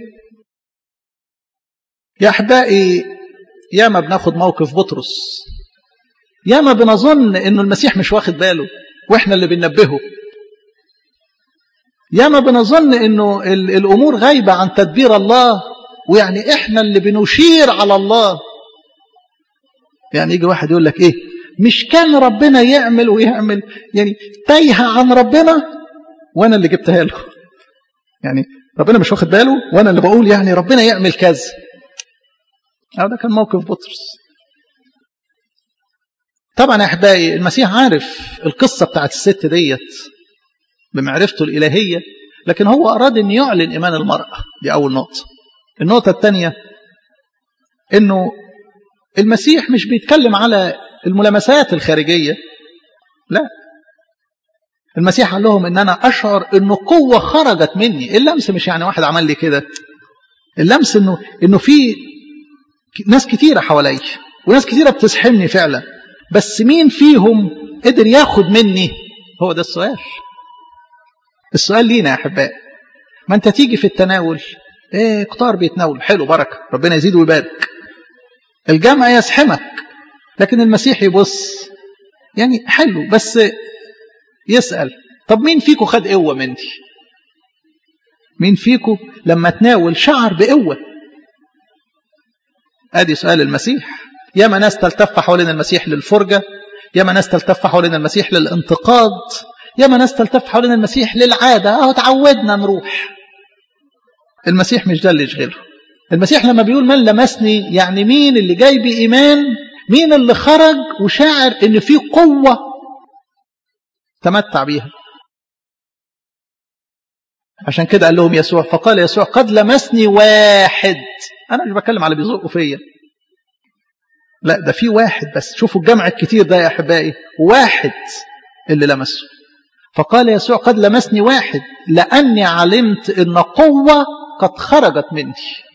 يا احبائي ياما بناخد موقف بطرس ياما بنظن انه المسيح مش واخد باله واحنا اللي بننبهه ياما بنظن انه الامور غايبه عن تدبير الله ويعني احنا اللي بنشير على الله يعني يجي واحد يقول لك ايه مش كان ربنا يعمل ويعمل يعني تايهه عن ربنا وانا اللي جبتها له يعني ربنا مش واخد باله وانا اللي بقول يعني ربنا يعمل كذا أو ده كان موقف بطرس طبعا يا احبائي المسيح عارف القصه بتاعت الست ديت بمعرفته الالهيه لكن هو اراد ان يعلن ايمان المراه دي اول نقطه النقطه الثانيه انه المسيح مش بيتكلم على الملامسات الخارجيه لا المسيح قال لهم ان انا اشعر انه قوه خرجت مني اللمس مش يعني واحد عمل لي كده اللمس انه انه في ناس كتيره حواليا وناس كتيره بتسحمني فعلا بس مين فيهم قدر ياخد مني هو ده السؤال السؤال لينا يا احبائي ما انت تيجي في التناول ايه كتار بيتناول حلو بركه ربنا يزيد ويبارك الجمع يسحمك لكن المسيح يبص يعني حلو بس يسأل طب مين فيكم خد قوة مني مين فيكم لما تناول شعر بقوة ادي سؤال المسيح ياما ناس تلتف حوالين المسيح للفرجة ياما ناس تلتف حوالين المسيح للانتقاد ياما ناس تلتف حوالين المسيح للعادة اهو تعودنا نروح المسيح مش ده اللي يشغله المسيح لما بيقول من لمسني يعني مين اللي جاي بإيمان مين اللي خرج وشاعر ان في قوة تمتع بيها عشان كده قال لهم يسوع فقال يسوع قد لمسني واحد انا مش بتكلم على بيزقوا فيا لا ده في واحد بس شوفوا الجمع الكتير ده يا احبائي واحد اللي لمسه فقال يسوع قد لمسني واحد لاني علمت ان قوه قد خرجت مني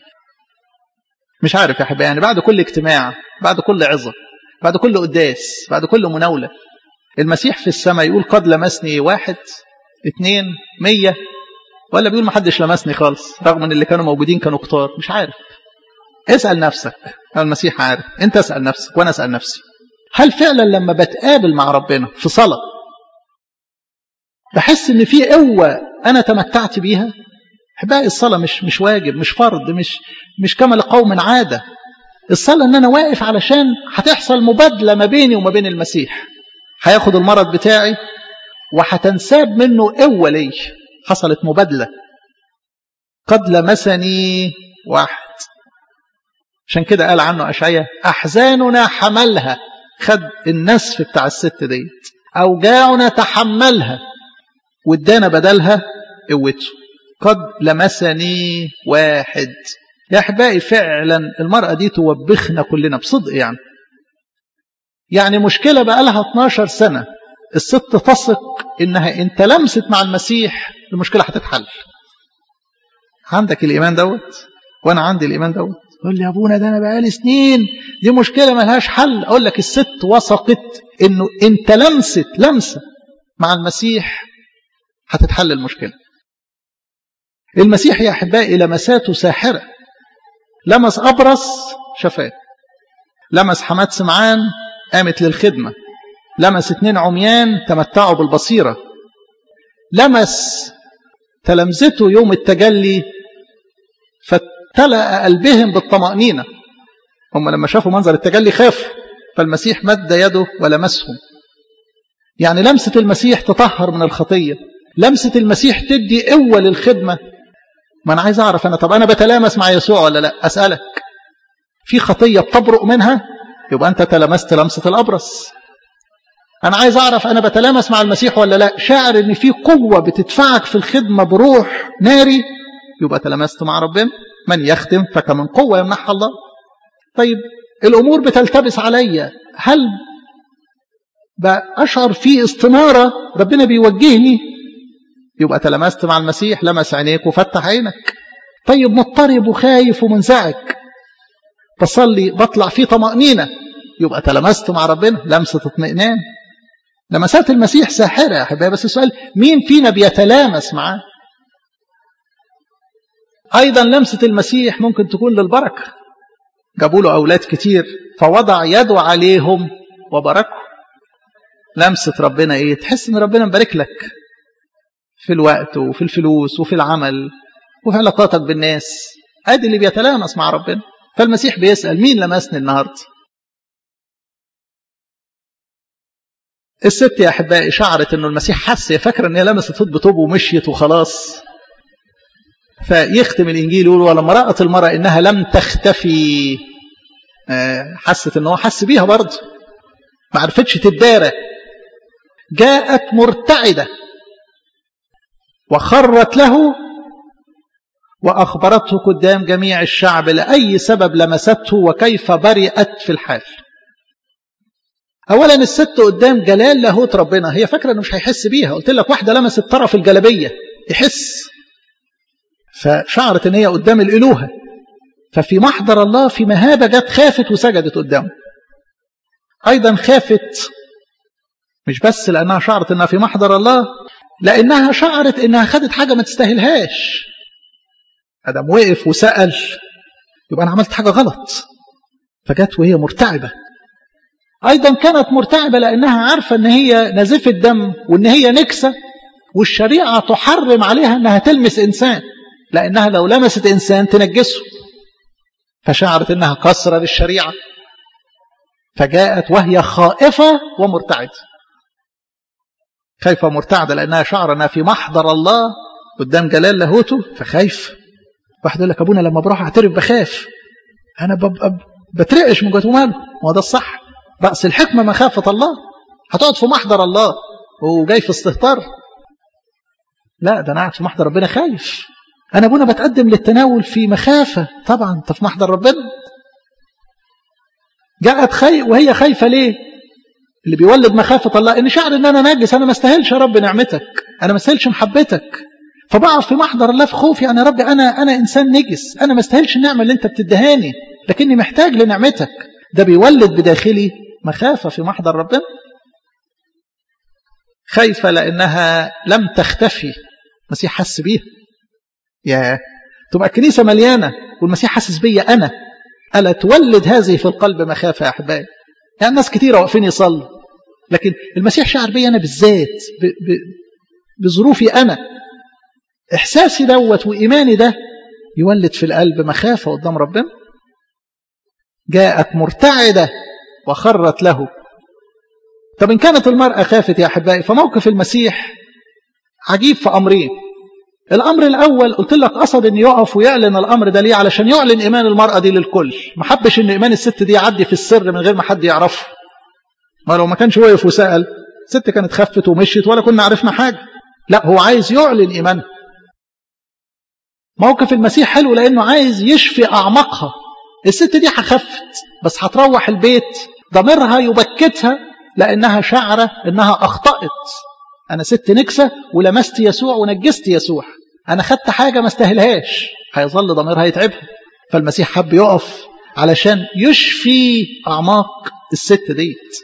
مش عارف يا احبائي يعني بعد كل اجتماع بعد كل عظه بعد كل قداس بعد كل مناوله المسيح في السماء يقول قد لمسني واحد اثنين مية ولا بيقول ما حدش لمسني خالص رغم ان اللي كانوا موجودين كانوا كتار مش عارف اسأل نفسك المسيح عارف انت اسأل نفسك وانا اسأل نفسي هل فعلا لما بتقابل مع ربنا في صلاة بحس ان في قوة انا تمتعت بيها احبائي الصلاة مش مش واجب مش فرض مش مش كما لقوم عادة الصلاة ان انا واقف علشان هتحصل مبادلة ما بيني وما بين المسيح هياخد المرض بتاعي وهتنساب منه قوة لي حصلت مبادلة قد لمسني واحد عشان كده قال عنه أشعية أحزاننا حملها خد النسف بتاع الست ديت أوجاعنا تحملها وادانا بدلها قوته قد لمسني واحد يا أحبائي فعلا المرأة دي توبخنا كلنا بصدق يعني يعني مشكلة بقى لها 12 سنة الست تثق إنها إن تلمست مع المسيح المشكلة هتتحل عندك الإيمان دوت وأنا عندي الإيمان دوت يقول لي يا ابونا ده انا بقالي سنين دي مشكله ملهاش حل اقول لك الست وثقت انه انت لمست لمسه مع المسيح هتتحل المشكله المسيح يا احبائي لمساته ساحره لمس ابرص شفاه لمس حماد سمعان قامت للخدمه لمس اتنين عميان تمتعوا بالبصيره لمس تلامذته يوم التجلي فامتلأ قلبهم بالطمأنينة هم لما شافوا منظر التجلي خافوا فالمسيح مد يده ولمسهم يعني لمسة المسيح تطهر من الخطية لمسة المسيح تدي قوة للخدمة ما أنا عايز أعرف أنا طب أنا بتلامس مع يسوع ولا لا أسألك في خطية بتبرؤ منها يبقى أنت تلمست لمسة الأبرص أنا عايز أعرف أنا بتلامس مع المسيح ولا لا شاعر إن في قوة بتدفعك في الخدمة بروح ناري يبقى تلمست مع ربنا من يخدم فكمن قوة يمنحها الله طيب الأمور بتلتبس عليا هل بأشعر في استنارة ربنا بيوجهني يبقى تلمست مع المسيح لمس عينيك وفتح عينك طيب مضطرب وخايف ومنزعج بصلي بطلع فيه طمأنينة يبقى تلمست مع ربنا لمسة اطمئنان لمسات المسيح ساحرة يا حبايبي بس السؤال مين فينا بيتلامس معاه أيضا لمسة المسيح ممكن تكون للبركة جابوا له أولاد كتير فوضع يده عليهم وبركه لمسة ربنا إيه تحس إن ربنا مبارك لك في الوقت وفي الفلوس وفي العمل وفي علاقاتك بالناس أدي اللي بيتلامس مع ربنا فالمسيح بيسأل مين لمسني النهاردة الست يا أحبائي شعرت أنه المسيح حس هي فاكرة أن هي لمست فوت بطوب ومشيت وخلاص فيختم الإنجيل يقول ولما رأت المرأة إنها لم تختفي حست إن هو حس بيها برضه ما عرفتش تدارى جاءت مرتعدة وخرت له وأخبرته قدام جميع الشعب لأي سبب لمسته وكيف برئت في الحال أولا الست قدام جلال لاهوت ربنا هي فاكرة أنه مش هيحس بيها قلت لك واحدة لمست طرف الجلبية يحس فشعرت ان هي قدام الالوهه ففي محضر الله في مهابه جت خافت وسجدت قدامه ايضا خافت مش بس لانها شعرت انها في محضر الله لانها شعرت انها خدت حاجه ما تستاهلهاش ادم وقف وسال يبقى انا عملت حاجه غلط فجت وهي مرتعبه ايضا كانت مرتعبه لانها عارفه ان هي نزفه دم وان هي نكسه والشريعه تحرم عليها انها تلمس انسان لأنها لو لمست إنسان تنجسه فشعرت إنها كسرة للشريعة فجاءت وهي خائفة ومرتعدة خايفة مرتعدة لأنها شعر أنها في محضر الله قدام جلال لاهوته فخايف واحد يقول لك أبونا لما بروح أعترف بخاف أنا ببقى بترعش من جوه ماله هو ده الصح رأس الحكمة مخافة الله هتقعد في محضر الله وجاي في استهتار لا ده أنا قاعد في محضر ربنا خايف أنا أبونا بتقدم للتناول في مخافة طبعا أنت في محضر ربنا جاءت خي وهي خايفة ليه اللي بيولد مخافة الله إن شعر إن أنا نجس أنا ما استاهلش يا رب نعمتك أنا ما استاهلش محبتك فبقف في محضر الله في خوفي يعني يا رب أنا أنا إنسان نجس أنا ما استاهلش النعمة اللي أنت بتدهاني لكني محتاج لنعمتك ده بيولد بداخلي مخافة في محضر ربنا خايفة لأنها لم تختفي المسيح حس بيها يا تبقى الكنيسة مليانة والمسيح حاسس بيا أنا ألا تولد هذه في القلب مخافة يا أحبائي يعني ناس كتيرة واقفين يصلوا لكن المسيح شعر بي أنا بالذات ب... ب... بظروفي أنا إحساسي دوت وإيماني ده يولد في القلب مخافة قدام ربنا جاءت مرتعدة وخرت له طب إن كانت المرأة خافت يا أحبائي فموقف المسيح عجيب في أمرين الأمر الأول قلت لك قصد أن يقف ويعلن الأمر ده ليه علشان يعلن إيمان المرأة دي للكل ما حبش أن إيمان الست دي يعدي في السر من غير ما حد يعرفه ما لو ما كانش وقف وسأل الست كانت خفت ومشيت ولا كنا عرفنا حاجة لا هو عايز يعلن إيمانها موقف المسيح حلو لأنه عايز يشفي أعماقها الست دي هخفت بس هتروح البيت ضميرها يبكتها لأنها شعرة أنها أخطأت أنا ست نكسة ولمست يسوع ونجست يسوع أنا خدت حاجة ما استاهلهاش هيظل ضميرها يتعبها فالمسيح حب يقف علشان يشفي أعماق الست ديت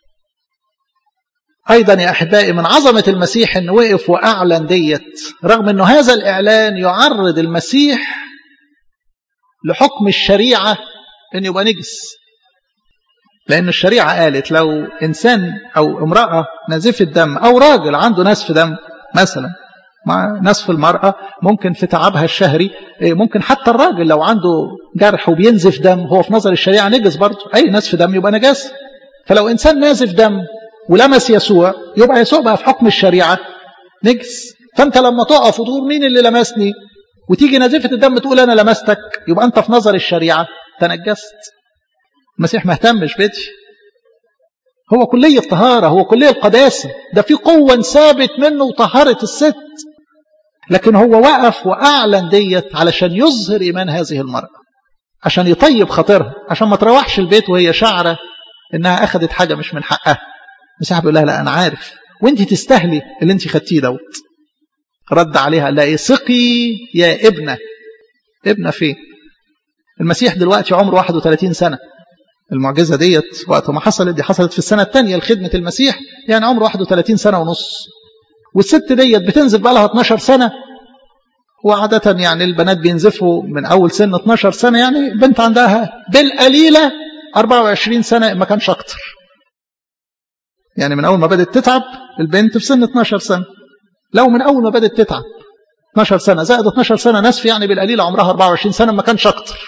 أيضا يا أحبائي من عظمة المسيح أنه وقف وأعلن ديت رغم أنه هذا الإعلان يعرض المسيح لحكم الشريعة أنه يبقى نجس لأن الشريعة قالت لو إنسان أو امرأة نزف الدم أو راجل عنده نزف دم مثلا مع نزف المرأة ممكن في تعبها الشهري ممكن حتى الراجل لو عنده جرح وبينزف دم هو في نظر الشريعة نجس برضه أي نزف دم يبقى نجاس فلو إنسان نازف دم ولمس يسوع يبقى يسوع بقى في حكم الشريعة نجس فأنت لما تقف وتقول مين اللي لمسني وتيجي نزفة الدم تقول أنا لمستك يبقى أنت في نظر الشريعة تنجست المسيح ما اهتمش بدي هو كلية طهارة هو كلية القداسة ده في قوة ثابت منه وطهارة الست لكن هو وقف وأعلن ديت علشان يظهر إيمان هذه المرأة عشان يطيب خاطرها عشان ما تروحش البيت وهي شعرة إنها أخذت حاجة مش من حقها المسيح بيقول لها لا أنا عارف وانت تستهلي اللي انت خدتيه دوت رد عليها قال لها ايه سقي يا ابنة ابنة فين المسيح دلوقتي عمره 31 سنة المعجزة ديت وقت ما حصلت دي حصلت في السنة الثانية لخدمة المسيح يعني عمره 31 سنة ونص والست ديت بتنزف بقى لها 12 سنة وعادة يعني البنات بينزفوا من أول سن 12 سنة يعني بنت عندها بالقليلة 24 سنة ما كانش أكتر يعني من أول ما بدأت تتعب البنت في سن 12 سنة لو من أول ما بدأت تتعب 12 سنة زائد 12 سنة نسف يعني بالقليلة عمرها 24 سنة ما كانش أكتر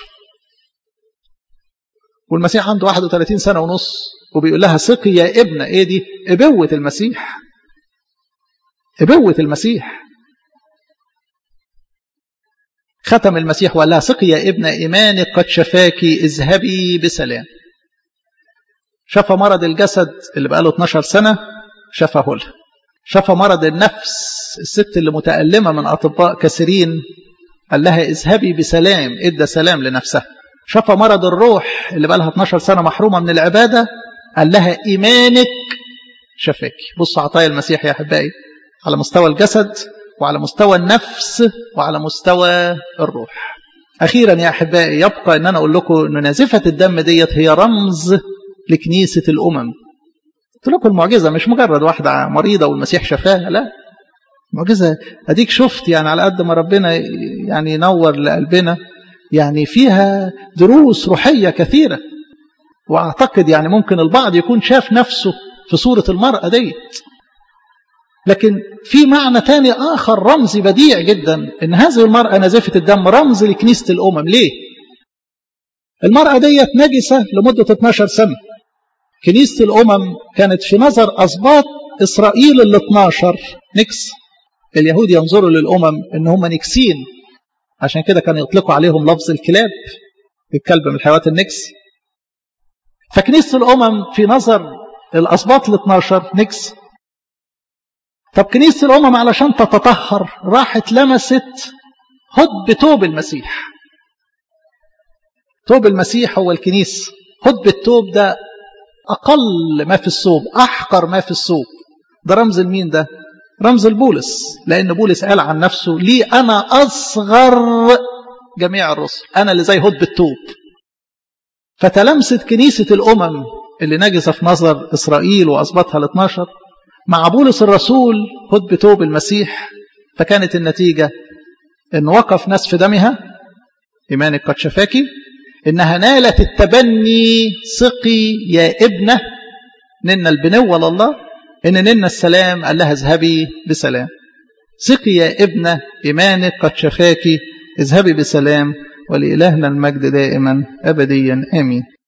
والمسيح عنده 31 سنة ونص وبيقول لها سقي يا ابنة ايه دي ابوة المسيح ابوة المسيح ختم المسيح وقال لها سقي يا ابنة إيمانك قد شفاك اذهبي بسلام شفى مرض الجسد اللي بقاله 12 سنة شفاه لها شفى مرض النفس الست اللي متألمة من أطباء كثيرين قال لها اذهبي بسلام ادى سلام لنفسها شفى مرض الروح اللي بقى لها 12 سنة محرومة من العبادة قال لها إيمانك شفاك بصوا عطايا المسيح يا أحبائي على مستوى الجسد وعلى مستوى النفس وعلى مستوى الروح أخيرا يا أحبائي يبقى أن أنا أقول لكم أن نازفة الدم ديت هي رمز لكنيسة الأمم قلت لكم المعجزة مش مجرد واحدة مريضة والمسيح شفاها لا معجزة أديك شفت يعني على قد ما ربنا يعني ينور لقلبنا يعني فيها دروس روحية كثيرة وأعتقد يعني ممكن البعض يكون شاف نفسه في صورة المرأة ديت لكن في معنى تاني آخر رمزي بديع جدا إن هذه المرأة نزفة الدم رمز لكنيسة الأمم ليه؟ المرأة ديت نجسة لمدة 12 سنة كنيسة الأمم كانت في نظر أسباط إسرائيل ال 12 نكس اليهود ينظروا للأمم إن هم نكسين عشان كده كانوا يطلقوا عليهم لفظ الكلاب الكلب من الحيوانات النكس فكنيسة الأمم في نظر الأسباط ال 12 نكس طب كنيسة الأمم علشان تتطهر راحت لمست هد توب المسيح توب المسيح هو الكنيسة هد التوب ده أقل ما في الثوب أحقر ما في الثوب ده رمز المين ده رمز البولس لأن بولس قال عن نفسه لي أنا أصغر جميع الرسل أنا اللي زي هد التوب فتلمست كنيسة الأمم اللي نجسة في نظر إسرائيل وأصبتها ال 12 مع بولس الرسول هد بتوب المسيح فكانت النتيجة إن وقف ناس في دمها إيمانك قد شفاكي إنها نالت التبني سقي يا ابنة ننا البنوة لله إن ننا السلام قال لها اذهبي بسلام سقي يا ابنة إيمانك قد شفاكي اذهبي بسلام ولإلهنا المجد دائما أبديا آمين